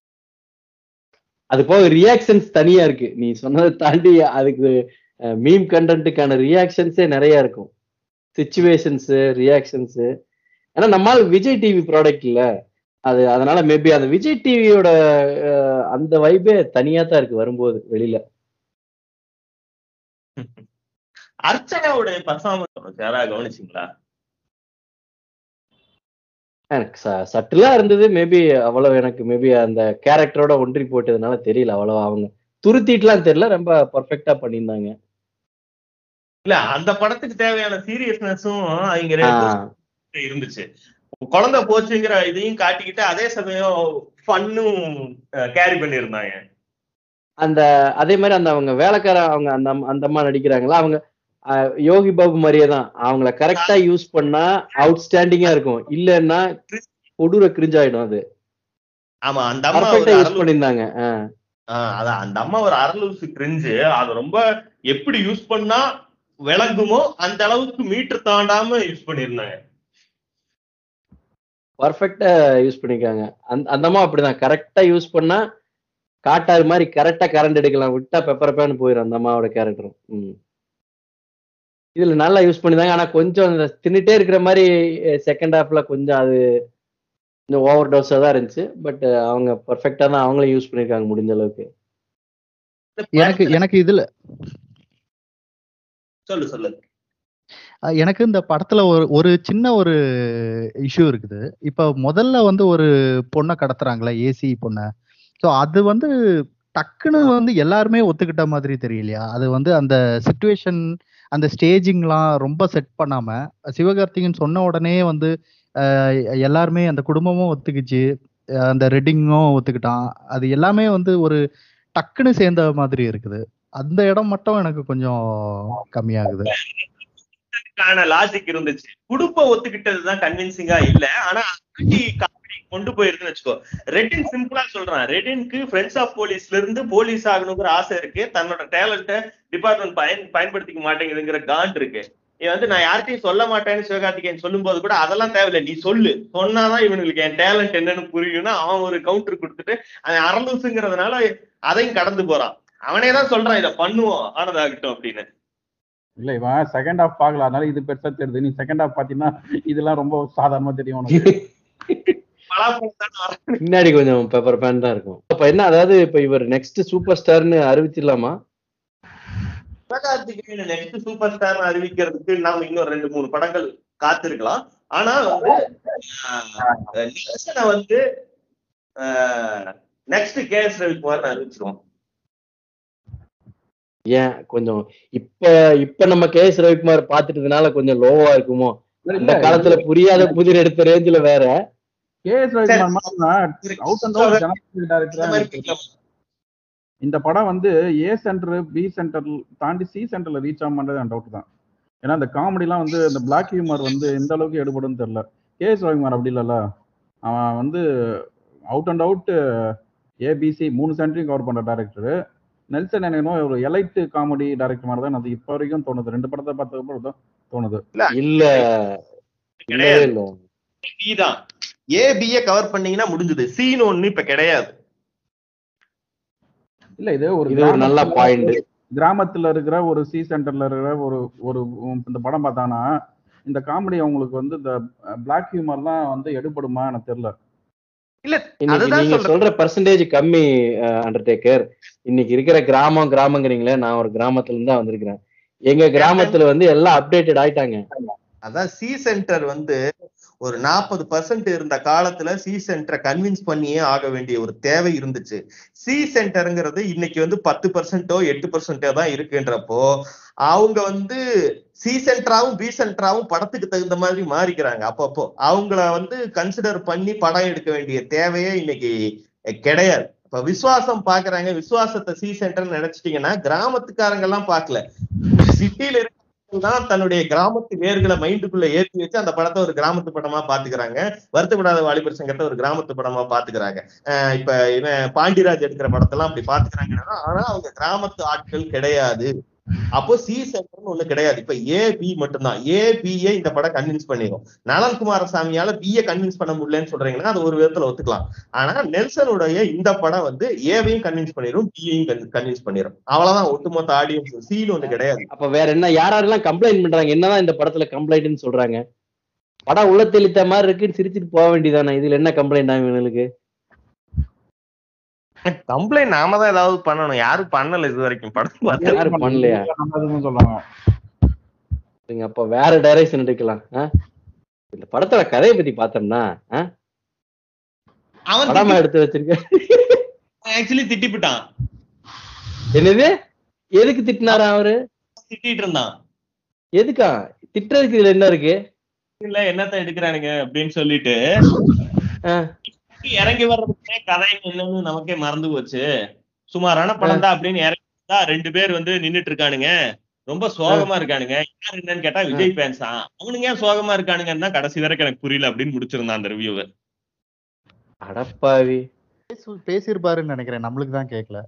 அது போக ரியாக்ஷன்ஸ் தனியா இருக்கு நீ சொன்னதை தாண்டி அதுக்கு மீம் கண்டென்ட்டுக்கான ரியாக்ஷன்ஸே நிறைய இருக்கும் சுச்சுவேஷன்ஸ் ரியாக்ஷன்ஸ் ஏன்னா நம்மால் விஜய் டிவி ப்ராடக்ட் இல்ல அது அதனால மேபி அந்த விஜய் டிவியோட அந்த வைபே தனியா தான் இருக்கு வரும்போது வெளியில அர்ச்சனாவுடைய பர்ஃபார்மன்ஸ் யாராவது கவனிச்சிங்களா எனக்கு சட்டிலா இருந்தது மேபி அவ்வளவு எனக்கு மேபி அந்த கேரக்டரோட ஒன்றி போட்டதுனால தெரியல அவ்வளவு அவங்க துருத்திட்டுலாம் தெரியல ரொம்ப பர்ஃபெக்டா பண்ணியிருந்தாங்க இல்ல அந்த படத்துக்கு தேவையான சீரியஸ்னஸும் இங்க ரெண்டு ஆஹ் பேரும் இருந்துச்சு குழந்தை போச்சுங்கிற இதையும் காட்டிக்கிட்டு அதே சமயம் ஃபன்னும் கேரி பண்ணியிருந்தாங்க அந்த அதே மாதிரி அந்த அவங்க வேலைக்கார அவங்க அந்த அம்மா- அந்த அம்மா நடிக்கிறாங்களா அவங்க அஹ், யோகி பாபு மாதிரியே தான் அவங்கள கரெக்டா யூஸ் பண்ணா அவுட்ஸ்டாண்டிங்கா இருக்கும் இல்லைன்னா கொடூர கிரிஞ்சாயிடும் அது ஆமா அந்த அம்மா ஒரு பர்ஃபெக்டா யூஸ் அரலு பண்ணியிருந்தாங்க அஹ். ஆஹ் அதான் அந்த அம்மா ஒரு அரலூசு கிரிஞ்சு அது ரொம்ப எப்படி யூஸ் பண்ணா விளங்குமோ அந்த அளவுக்கு மீட்டர் தாண்டாம யூஸ் பண்ணியிருந்தாங்க பர்ஃபெக்டா யூஸ் பண்ணிருக்காங்க அந்த அந்தமா அப்படிதான் கரெக்டா யூஸ் பண்ணா காட்டாறு மாதிரி கரெக்டா கரண்ட் எடுக்கலாம் விட்டா பெப்பர் பேன்னு போயிடும் அந்த அம்மாவோட கேரக்டரும் ம் இதுல நல்லா யூஸ் பண்ணிருந்தாங்க ஆனா கொஞ்சம் இந்த தின்னுட்டே இருக்கிற மாதிரி செகண்ட் ஹாஃப்ல கொஞ்சம் அது கொஞ்சம் ஓவர் டோஸா தான் இருந்துச்சு பட் அவங்க பர்ஃபெக்டா தான் அவங்களும் யூஸ் பண்ணிருக்காங்க முடிஞ்ச அளவுக்கு எனக்கு எனக்கு இதுல சொல்லு சொல்லு அஹ் எனக்கு இந்த படத்துல ஒரு ஒரு சின்ன ஒரு இஷ்யூ இருக்குது இப்ப முதல்ல வந்து ஒரு பொண்ணை கடத்துறாங்களே ஏசி பொண்ணை ஸோ அது வந்து டக்குன்னு வந்து எல்லாருமே ஒத்துக்கிட்ட மாதிரி தெரியலையா அது வந்து அந்த சுச்சுவேஷன் அந்த ஸ்டேஜிங்லாம் ரொம்ப செட் பண்ணாம சிவகார்த்திகன் சொன்ன உடனே வந்து அஹ், எல்லாருமே அந்த குடும்பமும் ஒத்துக்குச்சு அஹ், அந்த ரெட்டிங்கும் ஒத்துக்கிட்டான் அது எல்லாமே வந்து ஒரு டக்குன்னு சேர்ந்த மாதிரி இருக்குது அந்த இடம் மட்டும் எனக்கு கொஞ்சம் கம்மியாகுது கான லாஜிக் இருந்துச்சு குடும்பம் ஒத்துக்கிட்டது தான் கன்வின்சிங்கா இல்ல ஆனா காமெடி கொண்டு போயிருதுன்னு வச்சுக்கோ ரெட்டின் சிம்பிளா சொல்றான் ரெட்டினுக்கு ஃப்ரெண்ட்ஸ் ஆஃப் போலீஸ்ல இருந்து போலீஸ் ஆகணுங்கிற ஆசை இருக்கு தன்னோட டேலண்ட்டை டிபார்ட்மெண்ட் பயன் பயன்படுத்திக்க மாட்டேங்குதுங்கிற காண்ட் இருக்கு இவன் வந்து நான் யார்கிட்டயும் சொல்ல மாட்டேன்னு சிவகார்த்திகேயன் சொல்லும் போது கூட அதெல்லாம் தேவையில்லை நீ சொல்லு சொன்னாதான் இவனுக்கு என் டேலண்ட் என்னன்னு புரியும்னா அவன் ஒரு கவுண்டர் கொடுத்துட்டு அவன் அரலூசுங்கிறதுனால அதையும் கடந்து போறான் அவனே தான் சொல்றான் இதை பண்ணுவோம் ஆனதாகட்டும் அப்படின்னு இல்ல இவன் செகண்ட் ஹாஃப் பார்க்கல அதனால இது பெருசா தெரியுது நீ செகண்ட் ஹாஃப் பாத்தீங்கன்னா இதெல்லாம் ரொம்ப சாதாரணமா தெரியும் உனக்கு பலாப்பழம் தான் வர- பின்னாடி கொஞ்சம் பெப்பர் பேன் தான் இருக்கும் அப்ப என்ன அதாவது இப்ப இவர் நெக்ஸ்ட் சூப்பர் ஸ்டார்னு அறிவிச்சிடலாமா சிவகார்த்திகேயன் நெக்ஸ்ட் சூப்பர் ஸ்டார் அறிவிக்கிறதுக்கு நாம இன்னும் ரெண்டு மூணு படங்கள் காத்திருக்கலாம் ஆனா வந்து ஆஹ், நிக்சனை வந்து நெக்ஸ்ட் கே எஸ் ரவிக்குமார் அறிவிச்சிருவோம் ஏன் கொஞ்சம் இப்ப இப்ப நம்ம கே எஸ் ரவிக்குமார் பாத்துட்டதுனால கொஞ்சம் லோவா இருக்குமோ இந்த காலத்துல புரியாத புதிர் எடுத்த ரேஞ்சில வேற K S Ravikumar out and out ஜனப்ரிய இந்த மாதிரி டைரக்டர் பிடிக்கலாம். இந்த படம் வந்து ஏ சென்டர் பி சென்டர் தாண்டி சி சென்டர்ல ரீச் ஆகுமான்றது என் டவுட் தான் ஏன்னா இந்த காமெடிலாம் வந்து இந்த பிளாக் ஹியூமர் வந்து எந்த அளவுக்கு எடுபடும்னு தெரியல கே எஸ் ரவிக்குமார் அப்படி இல்லைல்ல அவன் வந்து அவுட் அண்ட் அவுட் ஏபிசி மூணு சென்டரையும் கவர் பண்ற டேரக்டர் நெல்சன் என்னோ ஒரு எலைட் காமெடி டைரக்டர் மாதிரி தான் அது இப்போ வரைக்கும் தோணுது ரெண்டு படத்தை பார்த்ததுக்கு தான் தோணுது இல்ல இல்லவே இல்ல B தான் ஏ பிஏ கவர் பண்ணீங்கன்னா முடிஞ்சது சீன் ஒண்ணு இப்ப கிடையாது இல்ல இது ஒரு இது ஒரு நல்ல கிராமத்துல- பாயிண்ட் கிராமத்துல இருக்கிற ஒரு சி சென்டர்ல இருக்கிற ஒரு ஒரு உம் இந்த படம் பார்த்தானா இந்த காமெடி அவங்களுக்கு வந்து இந்த பிளாக் ஹியூமர்லாம் வந்து எடுபடுமா எனக்கு தெரியல இல்ல இன்னைக்கு அதுதான் நீங்க சொல்றேன். சொல்ற பர்சன்டேஜ் கம்மி அண்டர்டேக்கர் இன்னைக்கு இருக்கிற கிராமம் கிராமங்கிறீங்களே நான் ஒரு கிராமத்துல இருந்து தான் வந்திருக்கிறேன் எங்க கிராமத்துல வந்து எல்லாம் அப்டேட்டட் ஆயிட்டாங்க அதான் சி சென்டர் வந்து ஒரு நாற்பது பர்சன்ட் இருந்த காலத்துல சி சென்டரை கன்வின்ஸ் பண்ணியே ஆக வேண்டிய ஒரு தேவை இருந்துச்சு சி சென்டருங்கிறது இன்னைக்கு வந்து பத்து பர்சன்டோ எட்டு பர்சன்டோ தான் இருக்குன்றப்போ அவங்க வந்து சி சென்டராவும் பி சென்டராவும் படத்துக்கு தகுந்த மாதிரி மாறிக்கிறாங்க அப்பப்போ அவங்கள வந்து கன்சிடர் பண்ணி படம் எடுக்க வேண்டிய தேவையே இன்னைக்கு கிடையாது இப்ப விசுவாசம் பாக்குறாங்க விசுவாசத்தை சி சென்டர் நினைச்சிட்டீங்கன்னா கிராமத்துக்காரங்க எல்லாம் பாக்கல சிட்டில இருக்க தான் தன்னுடைய கிராமத்து வேர்களை மைண்டுக்குள்ள ஏத்தி வச்சு அந்த படத்தை ஒரு கிராமத்து படமா பாத்துக்கிறாங்க வருத்தப்படாத வாலிபர் சங்கத்தை ஒரு கிராமத்து படமா பாத்துக்கிறாங்க அஹ் இப்ப இவன் பாண்டிராஜ் எடுக்கிற படத்தெல்லாம் அப்படி பாத்துக்கிறாங்கன்னா ஆனா அவங்க கிராமத்து ஆட்கள் கிடையாது அப்போ சி சென்டர்னு ஒண்ணு கிடையாது இப்ப ஏ பி மட்டும்தான் ஏ பிஏ இந்த படம் கன்வின்ஸ் பண்ணிடும் நலன் குமாரசாமியால பிஏ கன்வின்ஸ் பண்ண முடியலன்னு சொல்றீங்கன்னா அது ஒரு விதத்துல ஒத்துக்கலாம் ஆனா நெல்சனுடைய இந்த படம் வந்து ஏவையும் கன்வின்ஸ் பண்ணிடும் பிஏயும் கன்வின்ஸ் பண்ணிடும் அவ்வளவுதான் ஒட்டுமொத்த ஆடியன்ஸ் சீன் ஒண்ணு கிடையாது அப்ப வேற என்ன யார் யாரெல்லாம் கம்ப்ளைண்ட் பண்றாங்க என்னதான் இந்த படத்துல கம்ப்ளைண்ட்னு சொல்றாங்க படம் உள்ள தெளித்த மாதிரி இருக்குன்னு சிரிச்சிட்டு போக வேண்டியதானே இதுல என்ன கம்ப்ளைண்ட் ஆகும் இவங்களுக்கு கம்ப்ளைண்ட் நாம தான் ஏதாவது பண்ணணும் யாரும் பண்ணல இது வரைக்கும் படம் பார்த்து யாரும் பண்ணலையா நல்லதுன்னு சொல்றாங்க நீங்க அப்ப வேற டைரக்ஷன் எடுக்கலாம் ஆ? இந்த படத்தோட கதையை பத்தி பார்த்தோம்னா ஆ? அவன் படமா எடுத்து வச்சிருக்க ஆக்சுவலி திட்டிப்பிட்டான் என்னது எதுக்கு திட்டினாரா அவரு திட்டிட்டு இருந்தான் எதுக்கா திட்டுறதுக்கு இதுல என்ன இருக்கு இல்ல என்னத்த எடுக்கிறானுங்க அப்படின்னு சொல்லிட்டு ஆ. இறங்கி வர்றதுக்கே கதை என்னன்னு நமக்கே மறந்து போச்சு சுமாரான படம் தான் அப்படின்னு இறங்கி வந்தா ரெண்டு பேர் வந்து நின்னுட்டு இருக்கானுங்க ரொம்ப சோகமா இருக்கானுங்க யார் என்னன்னு கேட்டா விஜய் ஃபேன்ஸ் தான் அவனுங்க ஏன் சோகமா இருக்கானுங்கன்னு தான் கடைசி வரைக்கும் எனக்கு புரியல அப்படின்னு முடிச்சிருந்தான் அந்த ரிவ்யூவை அடப்பாவி பேசு- பேசியிருப்பாருன்னு நினைக்கிறேன் நம்மளுக்கு தான் கேட்கல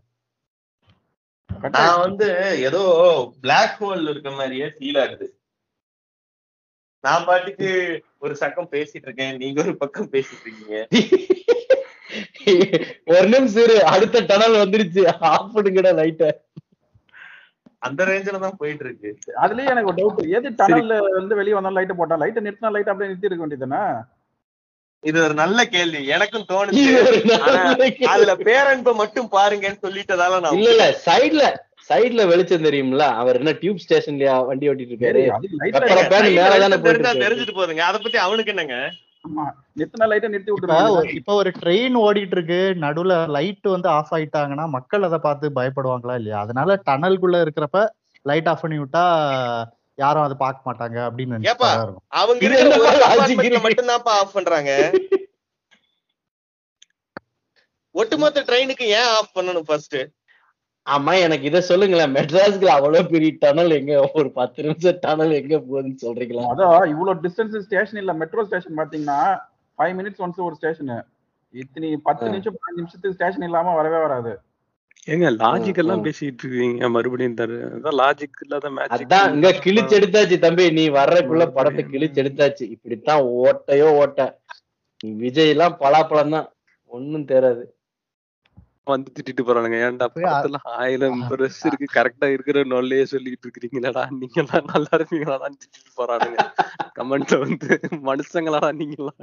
நான் வந்து ஏதோ பிளாக் ஹோல் இருக்க மாதிரியே ஃபீல் ஆகுது நான் பாட்டுக்கு ஒரு சக்கம் பேசிட்டு இருக்கேன் நீங்க ஒரு பக்கம் பேசிட்டு இருக்கீங்க ஒரு நிமிஷம் இரு அடுத்த டனல் வந்துருச்சு ஆஃப் பண்ணுங்கடா லைட்ட அந்த ரேஞ்சில தான் போயிட்டு இருக்கு அதுலயே எனக்கு ஒரு டவுட் எது டனல்ல வந்து வெளிய வந்தா லைட் போட்டா லைட் நிறுத்தினா லைட் அப்படியே நிறுத்தி இருக்க வேண்டியதுதானே இது ஒரு நல்ல கேள்வி எனக்கும் இது தோணுச்சு ஒரு ஆனா, நல்ல கேள்வி. அதுல பேரன்பை மட்டும் பாருங்கன்னு சொல்லிட்டதால நான் இல்ல இல்ல சைடுல சைடுல வெளிச்சம் தெரியும்ல அவர் என்ன டியூப் ஸ்டேஷன்லயா வண்டி ஓட்டிட்டு இருக்காரு அது வெப்பர லைட் பேன் மேல தானே வெளிச்சம் தெரிஞ்சா போயிட்டு தெரிஞ்சுட்டு போதுங்க அத பத்தி அவனுக்கு என்னங்க ஆமா நிறுத்தினா லைட்டை நிறுத்தி இப்ப விட்டுருவாங்க ஒரு- இப்ப ஒரு ட்ரெயின் ஓடிட்டு இருக்கு நடுவுல லைட் வந்து ஆஃப் ஆயிட்டாங்கன்னா மக்கள் அதை பார்த்து பயப்படுவாங்களா இல்லையா அதனால டனல்குள்ள இருக்கிறப்ப லைட் ஆஃப் பண்ணி விட்டா யாரும் அதை பார்க்க மாட்டாங்க அப்படின்னு ஏப்பா? நினைச்சிட்டு இருக்கும் அவங்க இது இருக்கிற என்னப்பா ஒரு logic department ல இருக்கு? மட்டும்தான்ப்பா ஆஃப் பண்றாங்க ஒட்டுமொத்த ட்ரெயினுக்கு ஏன் ஆஃப் பண்ணணும் ஃபர்ஸ்ட் ஆமா எனக்கு இத சொல்லுங்களேன் மெட்ராஸ்க்குள்ள அவ்வளவு பெரிய டனல் எங்க ஒரு பத்து நிமிஷம் டனல் எங்க போகுதுன்னு சொல்றீங்களா அதான் இவ்வளவு டிஸ்டன்ஸ் ஸ்டேஷன் இல்ல மெட்ரோ ஸ்டேஷன் பாத்தீங்கன்னா ஃபைவ் மினிட்ஸ் ஒன்ஸ் ஒரு ஸ்டேஷன் இத்தனை பத்து ஆ. நிமிஷம் பதினஞ்சு நிமிஷத்துக்கு ஸ்டேஷன் இல்லாம வரவே வராது ஏங்க லாஜிக் ம், எல்லாம் ம். பேசிட்டு இருக்கீங்க மறுபடியும் தரு அதான் லாஜிக் இல்லாத மேட்ச் அதான் இங்க கிழிச்சு எடுத்தாச்சு தம்பி நீ வர்றதுக்குள்ள படத்தை கிழிச்சு எடுத்தாச்சு இப்படித்தான் ஓட்டையோ ஓட்ட விஜய் எல்லாம் பலாப்பழம் தான் ஒண்ணும் தெரியாது வந்து திட்டிட்டு போறானுங்க ஏன்டா போய் அ- படத்துல ஆயிரம் பிரஸ் இருக்கு கரெக்டா இருக்கிற நொல்லையே சொல்லிட்டு இருக்கிறீங்களடா நீங்க எல்லாம் நல்லா இருப்பீங்களாடான்னு திட்டிட்டு போறானுங்க கமெண்ட்ல வந்து மனுஷங்களாடா நீங்களா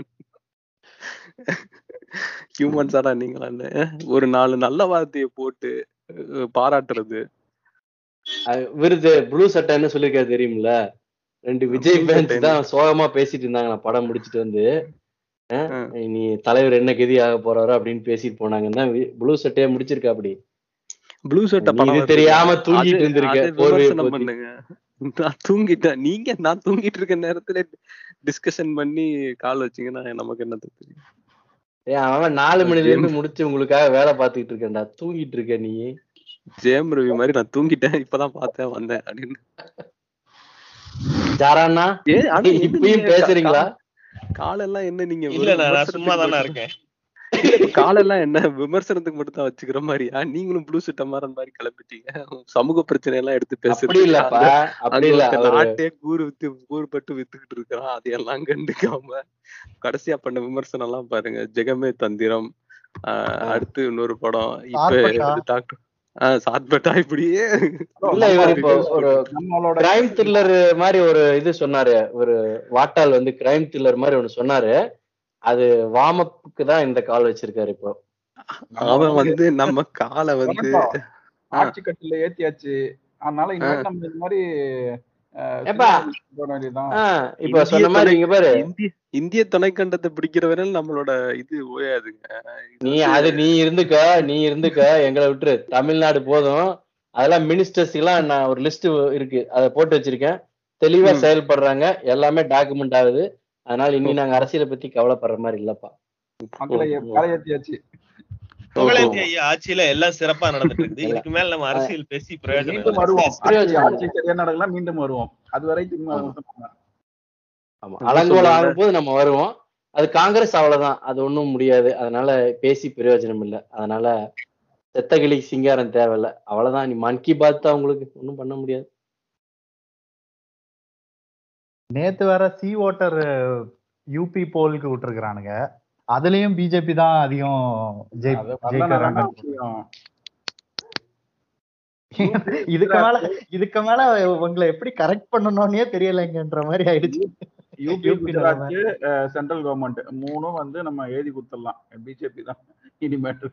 ஹியூமன்ஸாடா நீங்களான்னு ஒரு நாலு நல்ல வார்த்தையை போட்டு அஹ், பாராட்டுறது அது விருது ப்ளூ சட்டைன்னு சொல்லிருக்காரு தெரியுமில்ல ரெண்டு விஜய் Blue ஃபேன்ஸ் சட்டைன்னு. தான் சோகமா பேசிட்டு இருந்தாங்க நான் படம் முடிச்சிட்டு வந்து அஹ், ஆ. நீ தலைவர் என்ன கெதி ஆக போறாரோ அப்படின்னு பேசிட்டு போனாங்கன்னா ப்ளூ சட்டையே முடிச்சிருக்கா அப்படி ப்ளூ சட்டை நீ படம் இது வருது. தெரியாம தூங்கிட்டு அது- இருந்திருக்க அது போர்வையை விமர்சனம் போத்தி. பண்ணுங்க நான் தூங்கிட்டேன் நீங்க நான் தூங்கிட்டு இருக்க நேரத்துல டிஸ்கஷன் பண்ணி கால் வச்சீங்கன்னா நமக்கு என்ன தெரியும் ஏய், அவன் நாலு மணில இருந்து முடிச்சு உங்களுக்காக வேலை பார்த்துக்கிட்டு இருக்கேன்டா தூங்கிட்டு இருக்க நீ ஜெயம் ரவி மாதிரி நான் தூங்கிட்டேன் இப்பதான் பார்த்தேன் வந்தேன் அப்படின்னு ஜாராண்ணா ஏ, ஆனா என்ன இப்பயும் நீங்க பேசுறீங்களா கா- காலெல்லாம் என்ன நீங்க இல்ல நான் விமர்சனத்துக்கு சும்மா தானே மட்டும்- இருக்கேன் இல்ல, இப்ப காலெல்லாம் என்ன விமர்சனத்துக்கு மட்டும் தான் வச்சுக்கிற மாதிரியா நீங்களும் ப்ளூ சட்டை மாறன் மாதிரி கிளம்பிட்டீங்க சமூக பிரச்சனை எல்லாம் எடுத்து அப்படி பேசுறீங்க இல்லப்பா அப்படி அங்க இல்ல ஒருத்தன் அவரு நாட்டே கூறு வித்து கூறு பட்டு வித்துக்கிட்டு இருக்கிறான் அதையெல்லாம் கண்டுக்காம கடைசியா பண்ண விமர்சனம் எல்லாம் பாருங்க ஜெகமே தந்திரம் ஆஹ் ஆ. அடுத்து இன்னொரு படம் இப்ப சார்பட்டா. இது டாக்டர் ஆஹ் சாத்பட்டா இப்படியே இல்ல இவர் இப்போ ஒரு நம்மளோட கிரைம் த்ரில்லர் மாதிரி ஒரு இது சொன்னாரு ஒரு வாட்டால் வந்து கிரைம் த்ரில்லர் மாதிரி ஒண்ணு சொன்னாரு அது வாமப்புக்கு தான் இந்த கால் வச்சிருக்காரு இப்போ அவன் வந்து நம்ம காலை வந்து வணக்கம். ஆட்சி கட்டில ஏத்தியாச்சு அதனால இனிமேல் நம்ம இந்த மாதிரி அஹ், ஏப்பா. சினிமா போட வேண்டியதுதான் ஆஹ் இப்ப இந்திய சொன்ன மாதிரி இங்க பாரு இந்திய இந்திய துணைக்கண்டத்தை பிடிக்கிற வரையில் நம்மளோட இது ஓயாதுங்க இது நீ வந்து- அது நீ இருந்துக்க நீ இருந்துக்க எங்களை விட்டுரு தமிழ்நாடு போதும் அதெல்லாம் மினிஸ்டர்ஸ் எல்லாம் நான் ஒரு லிஸ்ட் இருக்கு அதை போட்டு வச்சிருக்கேன் தெளிவா ம். செயல்படுறாங்க எல்லாமே டாக்குமெண்ட் ஆகுது அதனால இனி நாங்க அரசியலை பத்தி கவலைப்படுற மாதிரி இல்லப்பா மக்களை காலை ஏத்தியாச்சு புகழேந்தி ஐயா ஆட்சியில எல்லாம் சிறப்பா நடந்துட்டு இருக்குது இதுக்கு மேல நம்ம அரசியல் பேசி பிரயோஜனம் மீண்டும் இல்லை. வருவோம் பிரயோஜனம் ஆட்சி ஆட்சி சரியா நடக்கலாம் மீண்டும் வருவோம் அது வரைக்கும் ஆமா. சும்மா ஆமா என்ன அலங்கோலம் சொல்றாங்க? ஆகும்போது நம்ம வருவோம் அது காங்கிரஸ் அவ்வளவுதான் அது ஒண்ணும் முடியாது அதனால பேசி பிரயோஜனம் இல்லை அதனால செத்த கிளி சிங்காரம் தேவையில்ல அவ்வளவுதான் நீ மன் கி பாத் தான் உங்களுக்கு ஒண்ணும் பண்ண முடியாது நேத்து வேற சி ஓட்டர் யூபி போலுக்கு விட்டுருக்கானுங்க அதுலயும் பிஜேபி தான் அதிகம் ஜெய் அது வரலன்னா ஜெயிக்கிறாங்க வேண்டாம் விஷயம். இதுக்கு மேல இதுக்கு மேல உங்களை எப்படி கரெக்ட் பண்ணணும்னே தெரியலைங்கன்ற மாதிரி ஆயிடுச்சு UP UP Gujarat central government மூணும் வந்து நம்ம எழுதி கொடுத்துடலாம் பிஜேபி தான் இனிமேட்டு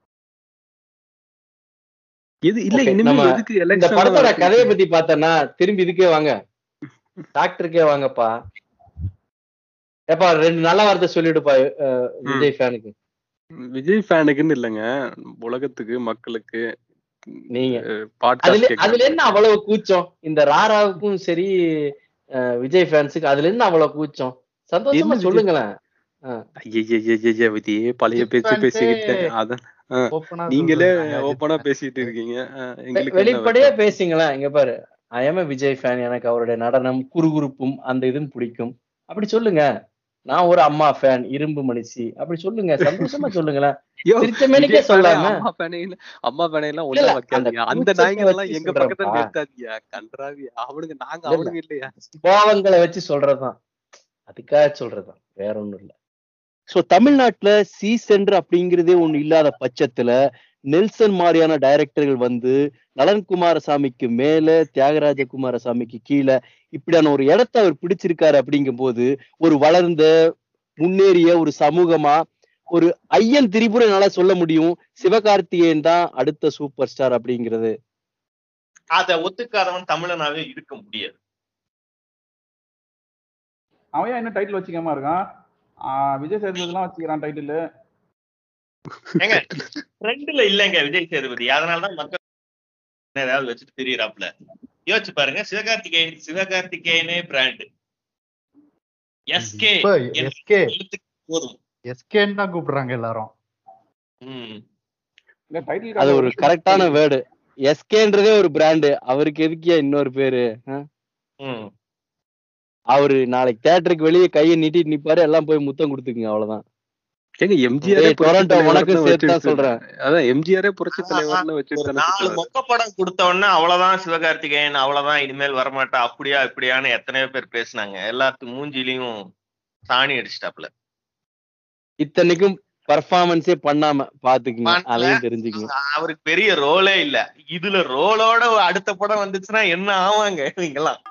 எது இல்ல Okay, இனிமேல் நம்ம எதுக்கு இந்த எலெக்ஷன் படத்தோட கதையை பத்தி பார்த்தேன்னா திரும்பி இதுக்கே வாங்க டாக்டருக்கே வாங்கப்பா ஏப்பா ரெண்டு நல்ல வார்த்தை சொல்லிடுப்பா அஹ், விஜய் ஃபேனுக்கு விஜய் ஃபேனுக்குன்னு இல்லைங்க உலகத்துக்கு மக்களுக்கு நீங்க அதுல பாட்காஸ்ட் அதுல என்ன அவ்வளவு கூச்சம் இந்த ராராவுக்கும் சரி அஹ், விஜய் ஃபேன்ஸுக்கு அதுல என்ன அவ்வளவு கூச்சம் சந்தோஷமா என்ன விஜய்? சொல்லுங்களேன் ஐயய்யய்யய்ய இதே பழைய விஜய் பேச்சு fans பேசிக்கிட்டு அத ஓப்பனா நீங்களே சொல்றாங்க. ஓப்பனா பேசிட்டு இருக்கீங்க அஹ், எங்களுக்கு என்ன வெளிப்படையா பேசுங்களேன் இங்க பாரு ஐஎம் விஜய் ஃபேன் எனக்கு அவருடைய நடனம் குறுகுறுப்பும் அந்த இதுவும் பிடிக்கும் அப்படி சொல்லுங்க நான் ஒரு அம்மா ஃபேன் இரும்பு மனுஷி அப்படி சொல்லுங்க சந்தோஷமா சொல்லுங்களேன் யோ, சிரிச்ச மேனிக்கே விஜய் fan சொல்லாம அம்மா fan இல்ல, அம்மா fan எல்லாம் இல்ல, ஒண்ணா இல்ல, வைக்காதீங்க அந்த அந்த கூச்சத்தை நாய்ங்க எல்லாம் வச்சு எங்க பக்கத்துல சொல்றேன்ப்பா. நிறுத்தாதீங்க கன்றாவி அவனுங்க நாங்க இல்ல, இல்ல. அவனுங்க இல்லையா பாவங்களை வச்சு சொல்றதுதான் அதுக்காக சொல்றதுதான் வேற ஒண்ணும் இல்ல சோ தமிழ்நாட்டுல சி சென்டர் அப்படிங்கிறதே ஒண்ணு இல்லாத பட்சத்துல நெல்சன் மாதிரியான டைரக்டர்கள் வந்து நலன் குமாரசாமிக்கு மேல தியாகராஜ குமாரசாமிக்கு கீழே இப்படியான ஒரு இடத்த அவர் பிடிச்சிருக்காரு அப்படிங்கும் போது ஒரு வளர்ந்த முன்னேறிய ஒரு சமூகமா ஒரு ஐயன் திரிபுரை என்னால சொல்ல முடியும் சிவகார்த்திகேயன் தான் அடுத்த சூப்பர் ஸ்டார் அப்படிங்கிறது அத ஒத்துக்காதவன் தமிழனாவே இருக்க முடியாது அவன் ஏன் என்ன டைட்டில் வச்சுக்காம இருக்கான் ஆஹ் விஜய் சேதுபதிலாம் வச்சுக்கிறான் டைட்டில் ஏங்க ட்ரெண்ட்ல இல்லைங்க விஜய் சேதுபதி அதனாலதான் மக்கள் ஏதாவது வச்சுட்டு தெரியறாப்ல யோசிச்சு பாருங்க சிவகார்த்திகேயன் சிவகார்த்திகேயனே பிராண்ட் எஸ்கே இப்ப எஸ்கே போதும் எஸ்கேன்னு தான் கூப்பிடுறாங்க எல்லாரும் ம். இல்ல டைட்டில் அது ஒரு கரெக்டான வேர்டு எஸ்கேன்றதே ஒரு பிராண்டு அவருக்கு எதுக்கியா இன்னொரு பேரு ஆ? ம். அவரு நாளைக்கு தேட்டருக்கு வெளியே கையை நீட்டிட்டு நிப்பாரு எல்லாம் போய் முத்தம் கொடுத்துக்குங்க அவ்வளவுதான் ஏங்க எம்ஜிஆரே டேய், டொரண்டோ, உனக்கும் சேர்த்து தான் சொல்றேன். அதான் எம்ஜிஆரே புரட்சி தலைவர்னு ஒரு வச்சுட்டு நாலு மொக்க படம் கொடுத்த உடனே அவ்வளவுதான் சிவகார்த்திகேயன் அவ்வளவுதான் இனிமேல் வரமாட்டா அப்படியா இப்படியான்னு எத்தனையோ பேர் பேசுனாங்க எல்லாத்துக்கும் மூஞ்சிலையும் சாணி அடிச்சிட்டாப்ல இத்தனைக்கும் பர்ஃபார்மன்ஸே பண்ணாம பாத்துக்குங்க பண்ணல. அதையும் தெரிஞ்சுக்கங்க அவருக்கு பெரிய ரோலே இல்ல இதுல ரோலோட அடுத்த படம் வந்துச்சுன்னா என்ன ஆவாங்க இவங்கெல்லாம்